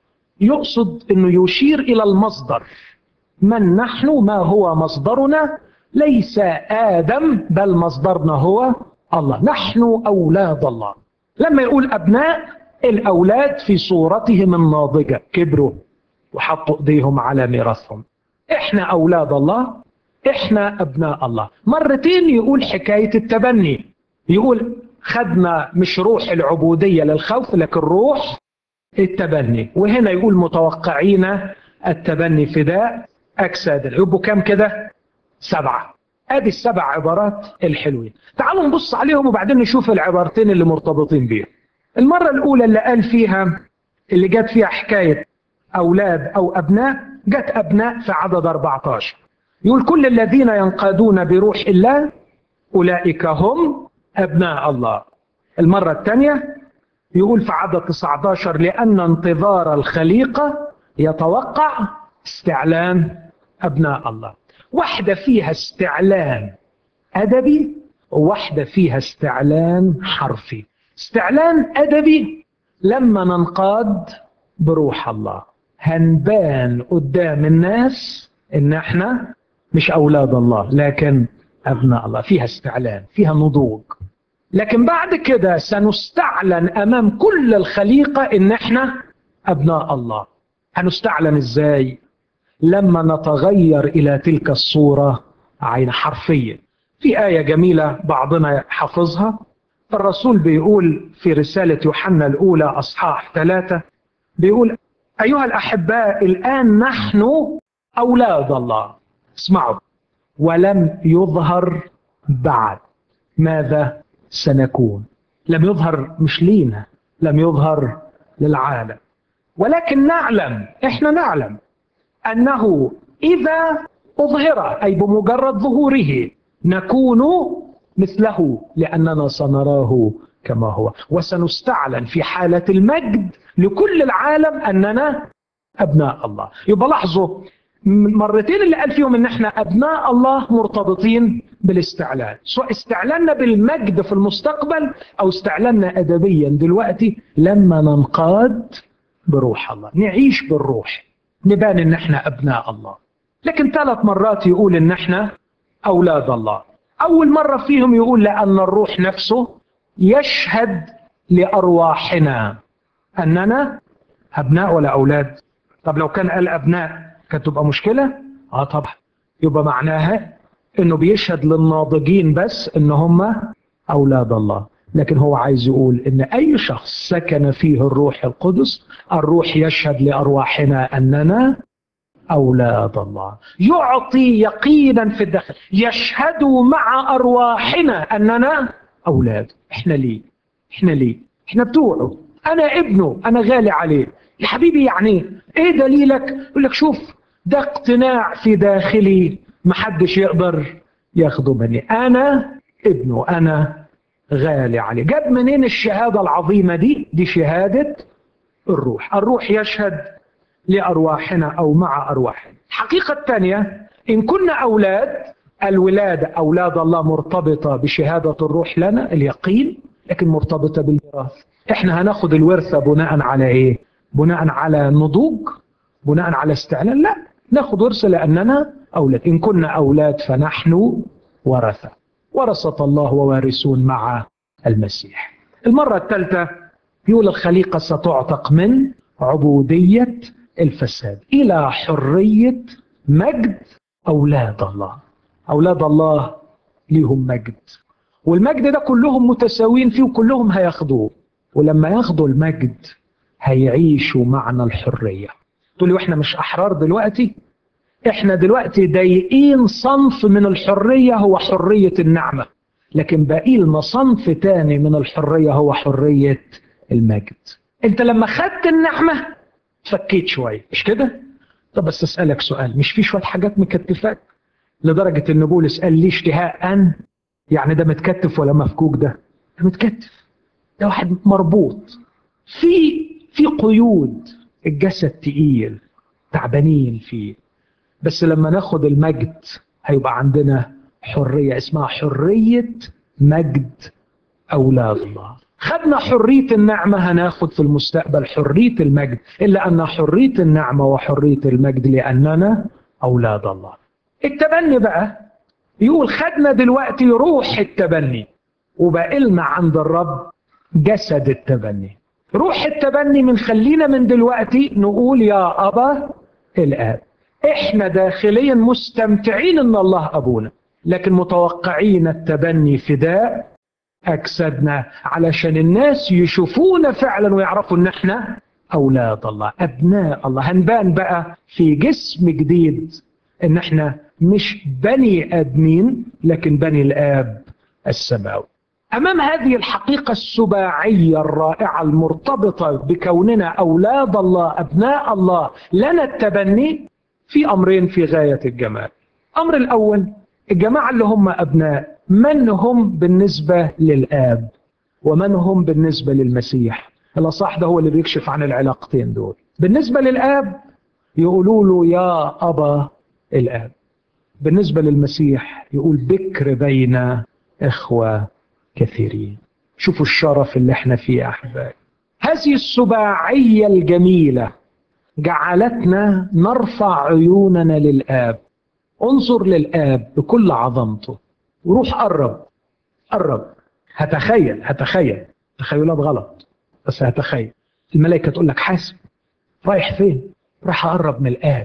يقصد أنه يشير إلى المصدر من نحن ما هو مصدرنا ليس آدم بل مصدرنا هو الله نحن أولاد الله لما يقول أبناء الأولاد في صورتهم الناضجة كبروا وحطوا إيديهم على ميراثهم إحنا أولاد الله إحنا أبناء الله مرتين يقول حكاية التبني يقول خدنا مش روح العبودية للخوف لكن روح التبني وهنا يقول متوقعين التبني فداء أجساد يبقوا كام كده سبعة ادي السبع عبارات الحلوين تعالوا نبص عليهم وبعدين نشوف العبارتين اللي مرتبطين بيهم المرة الأولى اللي قال فيها اللي جت فيها حكاية أولاد أو أبناء جت أبناء في عدد 14 يقول كل الذين ينقادون بروح الله أولئك هم أبناء الله المرة الثانية يقول في عدد 19 لأن انتظار الخليقة يتوقع استعلان أبناء الله واحدة فيها استعلان أدبي وواحدة فيها استعلان حرفي استعلان أدبي لما ننقاد بروح الله هنبان قدام الناس ان احنا مش اولاد الله لكن ابناء الله فيها استعلان فيها نضوج لكن بعد كده سنستعلن امام كل الخليقه ان احنا ابناء الله هنستعلن ازاي لما نتغير الى تلك الصوره عين حرفيا في ايه جميله بعضنا حافظها الرسول بيقول في رساله يوحنا الاولى اصحاح ثلاثه بيقول ايها الاحباء الان نحن اولاد الله اسمعوا ولم يظهر بعد ماذا سنكون لم يظهر مش لينا لم يظهر للعالم ولكن نعلم احنا نعلم انه اذا اظهر اي بمجرد ظهوره نكون مثله لاننا سنراه كما هو وسنستعلن في حاله المجد لكل العالم اننا ابناء الله يبقى لاحظوا مرتين اللي قال فيهم ان احنا ابناء الله مرتبطين بالاستعلان سواء استعلنا بالمجد في المستقبل او استعلنا ادبيا دلوقتي لما ننقاد بروح الله نعيش بالروح نبان ان احنا ابناء الله لكن ثلاث مرات يقول ان احنا اولاد الله اول مره فيهم يقول لان الروح نفسه يشهد لارواحنا اننا ابناء ولا اولاد طب لو كان قال ابناء كانت تبقى مشكله اه طبعا يبقى معناها انه بيشهد للناضجين بس ان هم اولاد الله لكن هو عايز يقول ان اي شخص سكن فيه الروح القدس الروح يشهد لارواحنا اننا اولاد الله يعطي يقينا في الداخل يشهد مع ارواحنا اننا اولاد احنا ليه احنا ليه احنا بتوعه انا ابنه انا غالي عليه يا حبيبي يعني ايه دليلك يقول لك شوف ده اقتناع في داخلي محدش يقدر ياخده مني انا ابنه انا غالي عليه جاب منين الشهادة العظيمة دي دي شهادة الروح الروح يشهد لأرواحنا أو مع أرواحنا الحقيقة الثانية إن كنا أولاد الولادة أولاد الله مرتبطة بشهادة الروح لنا اليقين لكن مرتبطة بالميراث احنا هناخد الورثة بناء على ايه بناء على نضوج بناء على استعلان لا ناخد ورثة لأننا أولاد إن كنا أولاد فنحن ورثة ورثة الله ووارثون مع المسيح المرة الثالثة يقول الخليقة ستعتق من عبودية الفساد إلى حرية مجد أولاد الله أولاد الله ليهم مجد والمجد ده كلهم متساويين فيه وكلهم هياخدوه ولما ياخدوا المجد هيعيشوا معنى الحرية تقولي واحنا مش أحرار دلوقتي احنا دلوقتي ضايقين صنف من الحرية هو حرية النعمة لكن باقي لنا صنف تاني من الحرية هو حرية المجد انت لما خدت النعمة فكيت شوية مش كده طب بس اسألك سؤال مش في شوية حاجات مكتفاك لدرجة ان بولس قال لي اشتهاء ان يعني ده متكتف ولا مفكوك ده ده متكتف ده واحد مربوط في في قيود الجسد تقيل تعبانين فيه بس لما ناخد المجد هيبقى عندنا حرية اسمها حرية مجد أولاد الله خدنا حرية النعمة هناخد في المستقبل حرية المجد إلا أن حرية النعمة وحرية المجد لأننا أولاد الله التبني بقى يقول خدنا دلوقتي روح التبني وبقلنا عند الرب جسد التبني روح التبني من خلينا من دلوقتي نقول يا أبا الآب احنا داخليا مستمتعين ان الله ابونا لكن متوقعين التبني فداء اجسادنا علشان الناس يشوفونا فعلا ويعرفوا ان احنا اولاد الله ابناء الله هنبان بقى في جسم جديد ان احنا مش بني ادمين لكن بني الاب السماوي امام هذه الحقيقه السباعيه الرائعه المرتبطه بكوننا اولاد الله ابناء الله لنا التبني في امرين في غايه الجمال. الامر الاول الجماعه اللي هم ابناء من هم بالنسبه للاب ومن هم بالنسبه للمسيح. الاصح ده هو اللي بيكشف عن العلاقتين دول. بالنسبه للاب يقولوا له يا ابا الاب. بالنسبه للمسيح يقول بكر بين اخوه كثيرين. شوفوا الشرف اللي احنا فيه يا احبائي. هذه السباعيه الجميله جعلتنا نرفع عيوننا للآب انظر للآب بكل عظمته وروح قرب قرب هتخيل هتخيل تخيلات غلط بس هتخيل الملائكة تقول لك حاسب رايح فين رايح أقرب من الآب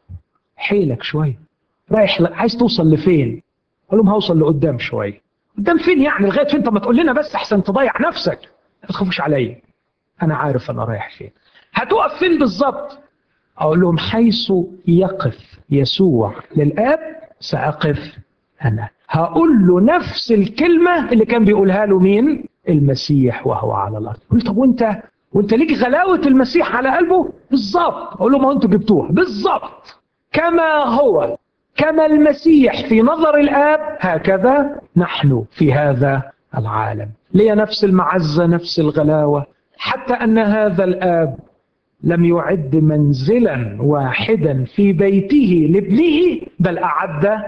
حيلك شوية رايح ل... عايز توصل لفين قال لهم هوصل لقدام شوية قدام فين يعني لغاية فين طب ما تقول لنا بس أحسن تضيع نفسك ما تخافوش عليا أنا عارف أنا رايح فين هتقف فين بالظبط أقول لهم حيث يقف يسوع للآب سأقف أنا هقول له نفس الكلمة اللي كان بيقولها له مين المسيح وهو على الأرض يقول طب وانت وانت ليك غلاوة المسيح على قلبه بالظبط أقول له ما انتوا جبتوها بالظبط كما هو كما المسيح في نظر الآب هكذا نحن في هذا العالم لي نفس المعزة نفس الغلاوة حتى أن هذا الآب لم يعد منزلا واحدا في بيته لابنه بل اعد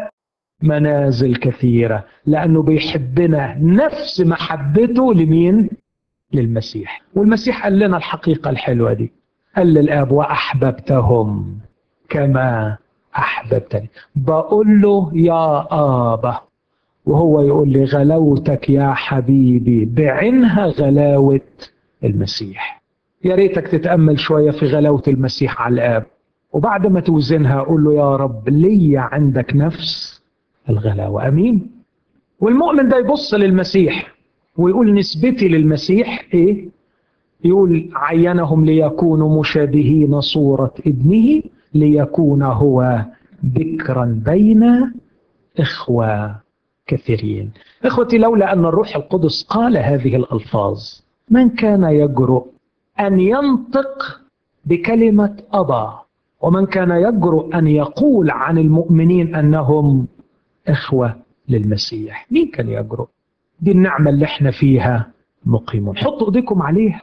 منازل كثيره لانه بيحبنا نفس محبته لمين؟ للمسيح والمسيح قال لنا الحقيقه الحلوه دي قال للاب واحببتهم كما احببتني بقول له يا ابا وهو يقول لي غلاوتك يا حبيبي بعينها غلاوه المسيح يا ريتك تتأمل شوية في غلاوة المسيح على الآب وبعد ما توزنها قول له يا رب لي عندك نفس الغلاوة أمين والمؤمن ده يبص للمسيح ويقول نسبتي للمسيح إيه يقول عينهم ليكونوا مشابهين صورة ابنه ليكون هو بكرا بين إخوة كثيرين إخوتي لولا أن الروح القدس قال هذه الألفاظ من كان يجرؤ أن ينطق بكلمة أبا ومن كان يجرؤ أن يقول عن المؤمنين أنهم إخوة للمسيح مين كان يجرؤ دي النعمة اللي احنا فيها مقيمون حطوا ايديكم عليها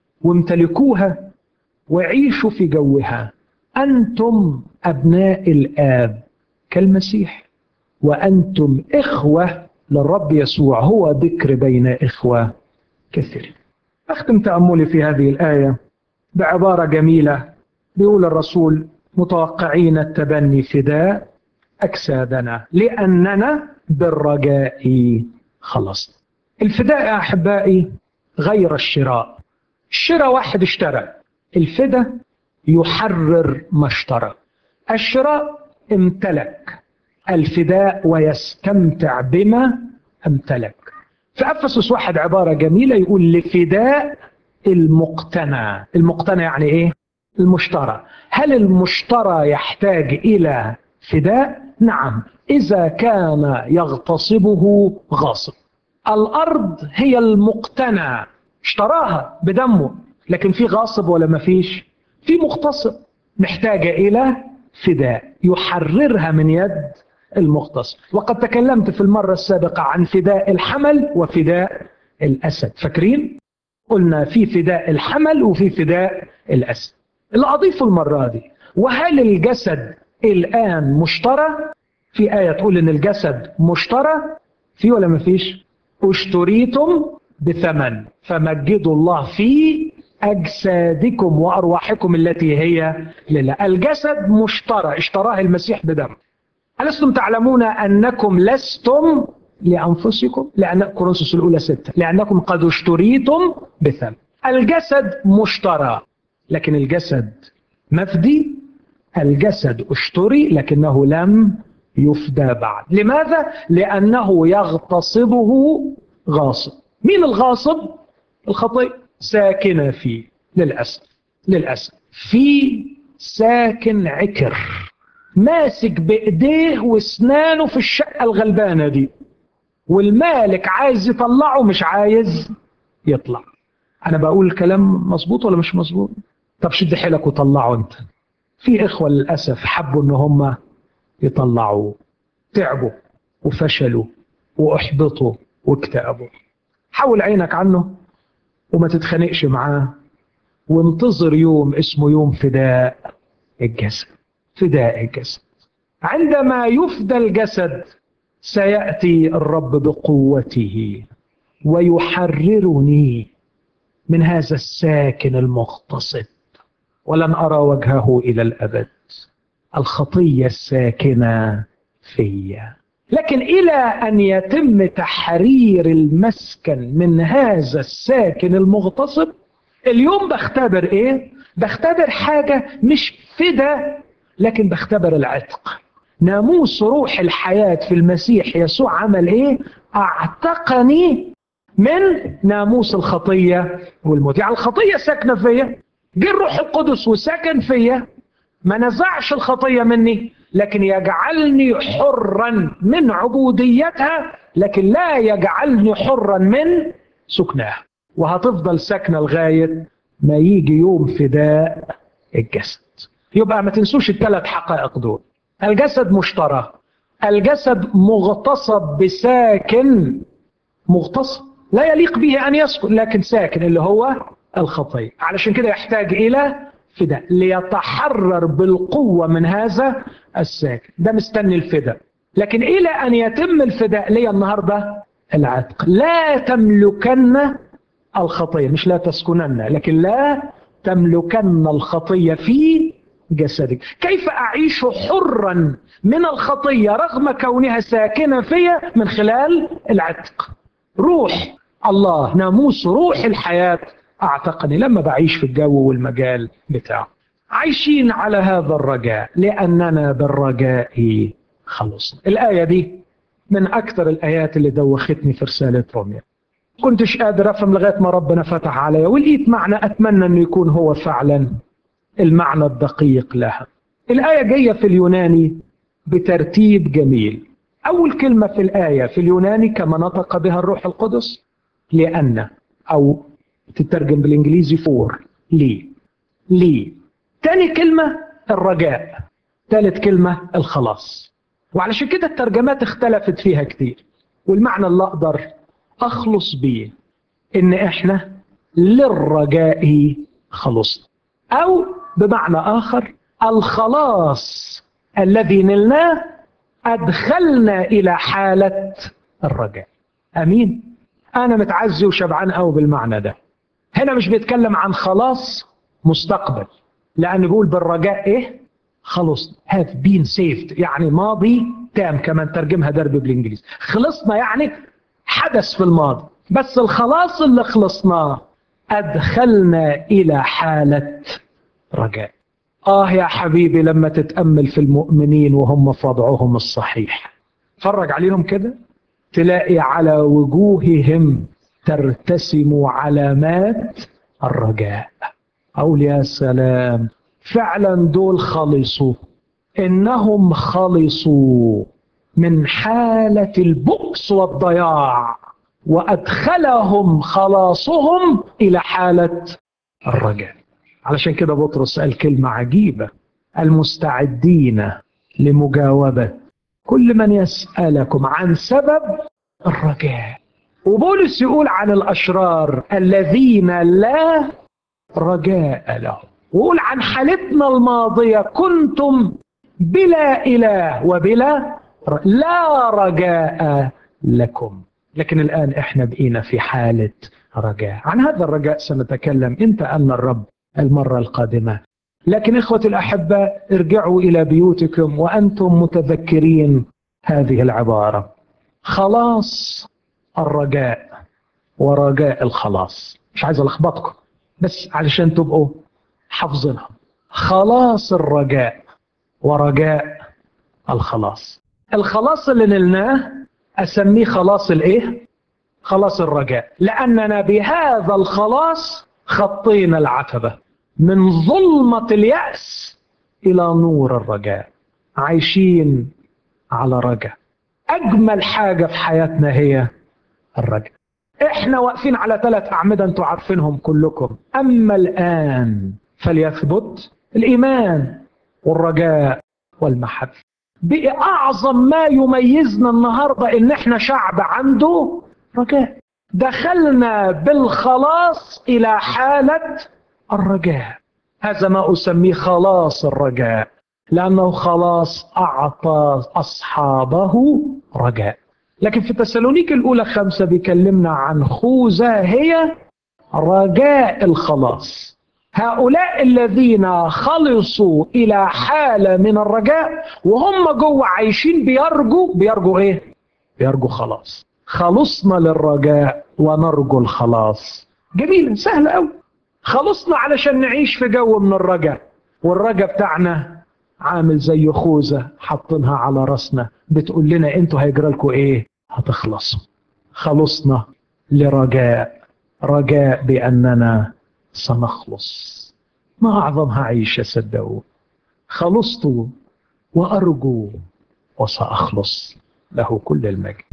وامتلكوها وعيشوا في جوها أنتم أبناء الآب كالمسيح وأنتم إخوة للرب يسوع هو ذكر بين إخوة كثيرين أختم تأملي في هذه الآية بعبارة جميلة بيقول الرسول متوقعين التبني فداء أجسادنا لأننا بالرجاء خلصنا الفداء يا أحبائي غير الشراء الشراء واحد اشترى الفدا يحرر ما اشترى الشراء امتلك الفداء ويستمتع بما امتلك في افسس واحد عباره جميله يقول لفداء المقتنى المقتنى يعني ايه المشترى هل المشترى يحتاج الى فداء نعم اذا كان يغتصبه غاصب الارض هي المقتنى اشتراها بدمه لكن في غاصب ولا ما فيش في مغتصب محتاجه الى فداء يحررها من يد المغتصب وقد تكلمت في المره السابقه عن فداء الحمل وفداء الاسد فاكرين قلنا في فداء الحمل وفي فداء الاسد اللي اضيفه المره دي وهل الجسد الان مشترى في ايه تقول ان الجسد مشترى في ولا ما فيش اشتريتم بثمن فمجدوا الله في اجسادكم وارواحكم التي هي لله الجسد مشترى اشتراه المسيح بدم ألستم تعلمون أنكم لستم لأنفسكم لأن كورنثوس الأولى ستة لأنكم قد اشتريتم بثمن الجسد مشترى لكن الجسد مفدي الجسد اشتري لكنه لم يفدى بعد لماذا؟ لأنه يغتصبه غاصب مين الغاصب؟ الخطيئة ساكنة فيه للأسف للأسف في ساكن عكر ماسك بايديه واسنانه في الشقه الغلبانه دي والمالك عايز يطلعه مش عايز يطلع انا بقول الكلام مظبوط ولا مش مظبوط طب شد حيلك وطلعه انت في اخوه للاسف حبوا ان هم يطلعوه تعبوا وفشلوا واحبطوا واكتئبوا حول عينك عنه وما تتخانقش معاه وانتظر يوم اسمه يوم فداء الجسد فداء الجسد عندما يفدى الجسد سياتي الرب بقوته ويحررني من هذا الساكن المغتصب ولن ارى وجهه الى الابد الخطيه الساكنه فيا لكن الى ان يتم تحرير المسكن من هذا الساكن المغتصب اليوم بختبر ايه بختبر حاجه مش فدا لكن بختبر العتق ناموس روح الحياة في المسيح يسوع عمل ايه اعتقني من ناموس الخطية والموت يعني الخطية ساكنة فيا جه الروح القدس وسكن فيا ما نزعش الخطية مني لكن يجعلني حرا من عبوديتها لكن لا يجعلني حرا من سكنها وهتفضل ساكنة لغاية ما يجي يوم فداء الجسد يبقى ما تنسوش الثلاث حقائق دول الجسد مشترى الجسد مغتصب بساكن مغتصب لا يليق به ان يسكن لكن ساكن اللي هو الخطيه علشان كده يحتاج الى فداء ليتحرر بالقوه من هذا الساكن ده مستني الفداء لكن الى ان يتم الفداء لي النهارده العتق لا تملكن الخطيه مش لا تسكنن لكن لا تملكن الخطيه في جسدك كيف أعيش حرا من الخطية رغم كونها ساكنة فيا من خلال العتق روح الله ناموس روح الحياة أعتقني لما بعيش في الجو والمجال بتاعه عايشين على هذا الرجاء لأننا بالرجاء خلصنا الآية دي من أكثر الآيات اللي دوختني في رسالة روميا كنتش قادر أفهم لغاية ما ربنا فتح عليا ولقيت معنى أتمنى أنه يكون هو فعلا المعنى الدقيق لها الآية جاية في اليوناني بترتيب جميل أول كلمة في الآية في اليوناني كما نطق بها الروح القدس لأن أو تترجم بالإنجليزي فور لي لي تاني كلمة الرجاء ثالث كلمة الخلاص وعلشان كده الترجمات اختلفت فيها كتير والمعنى اللي أقدر أخلص بيه إن إحنا للرجاء خلصنا أو بمعنى آخر الخلاص الذي نلناه أدخلنا إلى حالة الرجاء أمين أنا متعزي وشبعان قوي بالمعنى ده هنا مش بيتكلم عن خلاص مستقبل لأن بيقول بالرجاء إيه خلص have been saved يعني ماضي تام كمان ترجمها درب بالإنجليزي خلصنا يعني حدث في الماضي بس الخلاص اللي خلصناه أدخلنا إلى حالة رجاء آه يا حبيبي لما تتأمل في المؤمنين وهم في وضعهم الصحيح فرج عليهم كده تلاقي على وجوههم ترتسم علامات الرجاء أقول يا سلام فعلا دول خلصوا إنهم خلصوا من حالة البؤس والضياع وأدخلهم خلاصهم إلى حالة الرجاء علشان كده بطرس قال كلمة عجيبة المستعدين لمجاوبة كل من يسألكم عن سبب الرجاء وبولس يقول عن الأشرار الذين لا رجاء لهم ويقول عن حالتنا الماضية كنتم بلا إله وبلا لا رجاء لكم لكن الآن إحنا بقينا في حالة رجاء عن هذا الرجاء سنتكلم إن تأمل الرب المرة القادمة لكن إخوة الأحباء ارجعوا إلى بيوتكم وأنتم متذكرين هذه العبارة خلاص الرجاء ورجاء الخلاص مش عايز ألخبطكم بس علشان تبقوا حافظينها خلاص الرجاء ورجاء الخلاص الخلاص اللي نلناه أسميه خلاص الإيه؟ خلاص الرجاء لأننا بهذا الخلاص خطينا العتبة من ظلمة اليأس إلى نور الرجاء عايشين على رجاء أجمل حاجة في حياتنا هي الرجاء إحنا واقفين على ثلاث أعمدة أنتوا عارفينهم كلكم أما الآن فليثبت الإيمان والرجاء والمحبة بأعظم ما يميزنا النهاردة إن إحنا شعب عنده رجاء دخلنا بالخلاص إلى حالة الرجاء هذا ما أسميه خلاص الرجاء لأنه خلاص أعطى أصحابه رجاء لكن في تسالونيك الأولى خمسة بيكلمنا عن خوذة هي رجاء الخلاص هؤلاء الذين خلصوا إلى حالة من الرجاء وهم جوه عايشين بيرجوا بيرجوا إيه؟ بيرجوا خلاص خلصنا للرجاء ونرجو الخلاص جميل سهل قوي خلصنا علشان نعيش في جو من الرجاء والرجاء بتاعنا عامل زي خوذة حاطينها على راسنا بتقول لنا انتوا هيجرى لكم ايه هتخلصوا خلصنا لرجاء رجاء باننا سنخلص ما اعظمها عيشه صدقوا خلصت وارجو وساخلص له كل المجد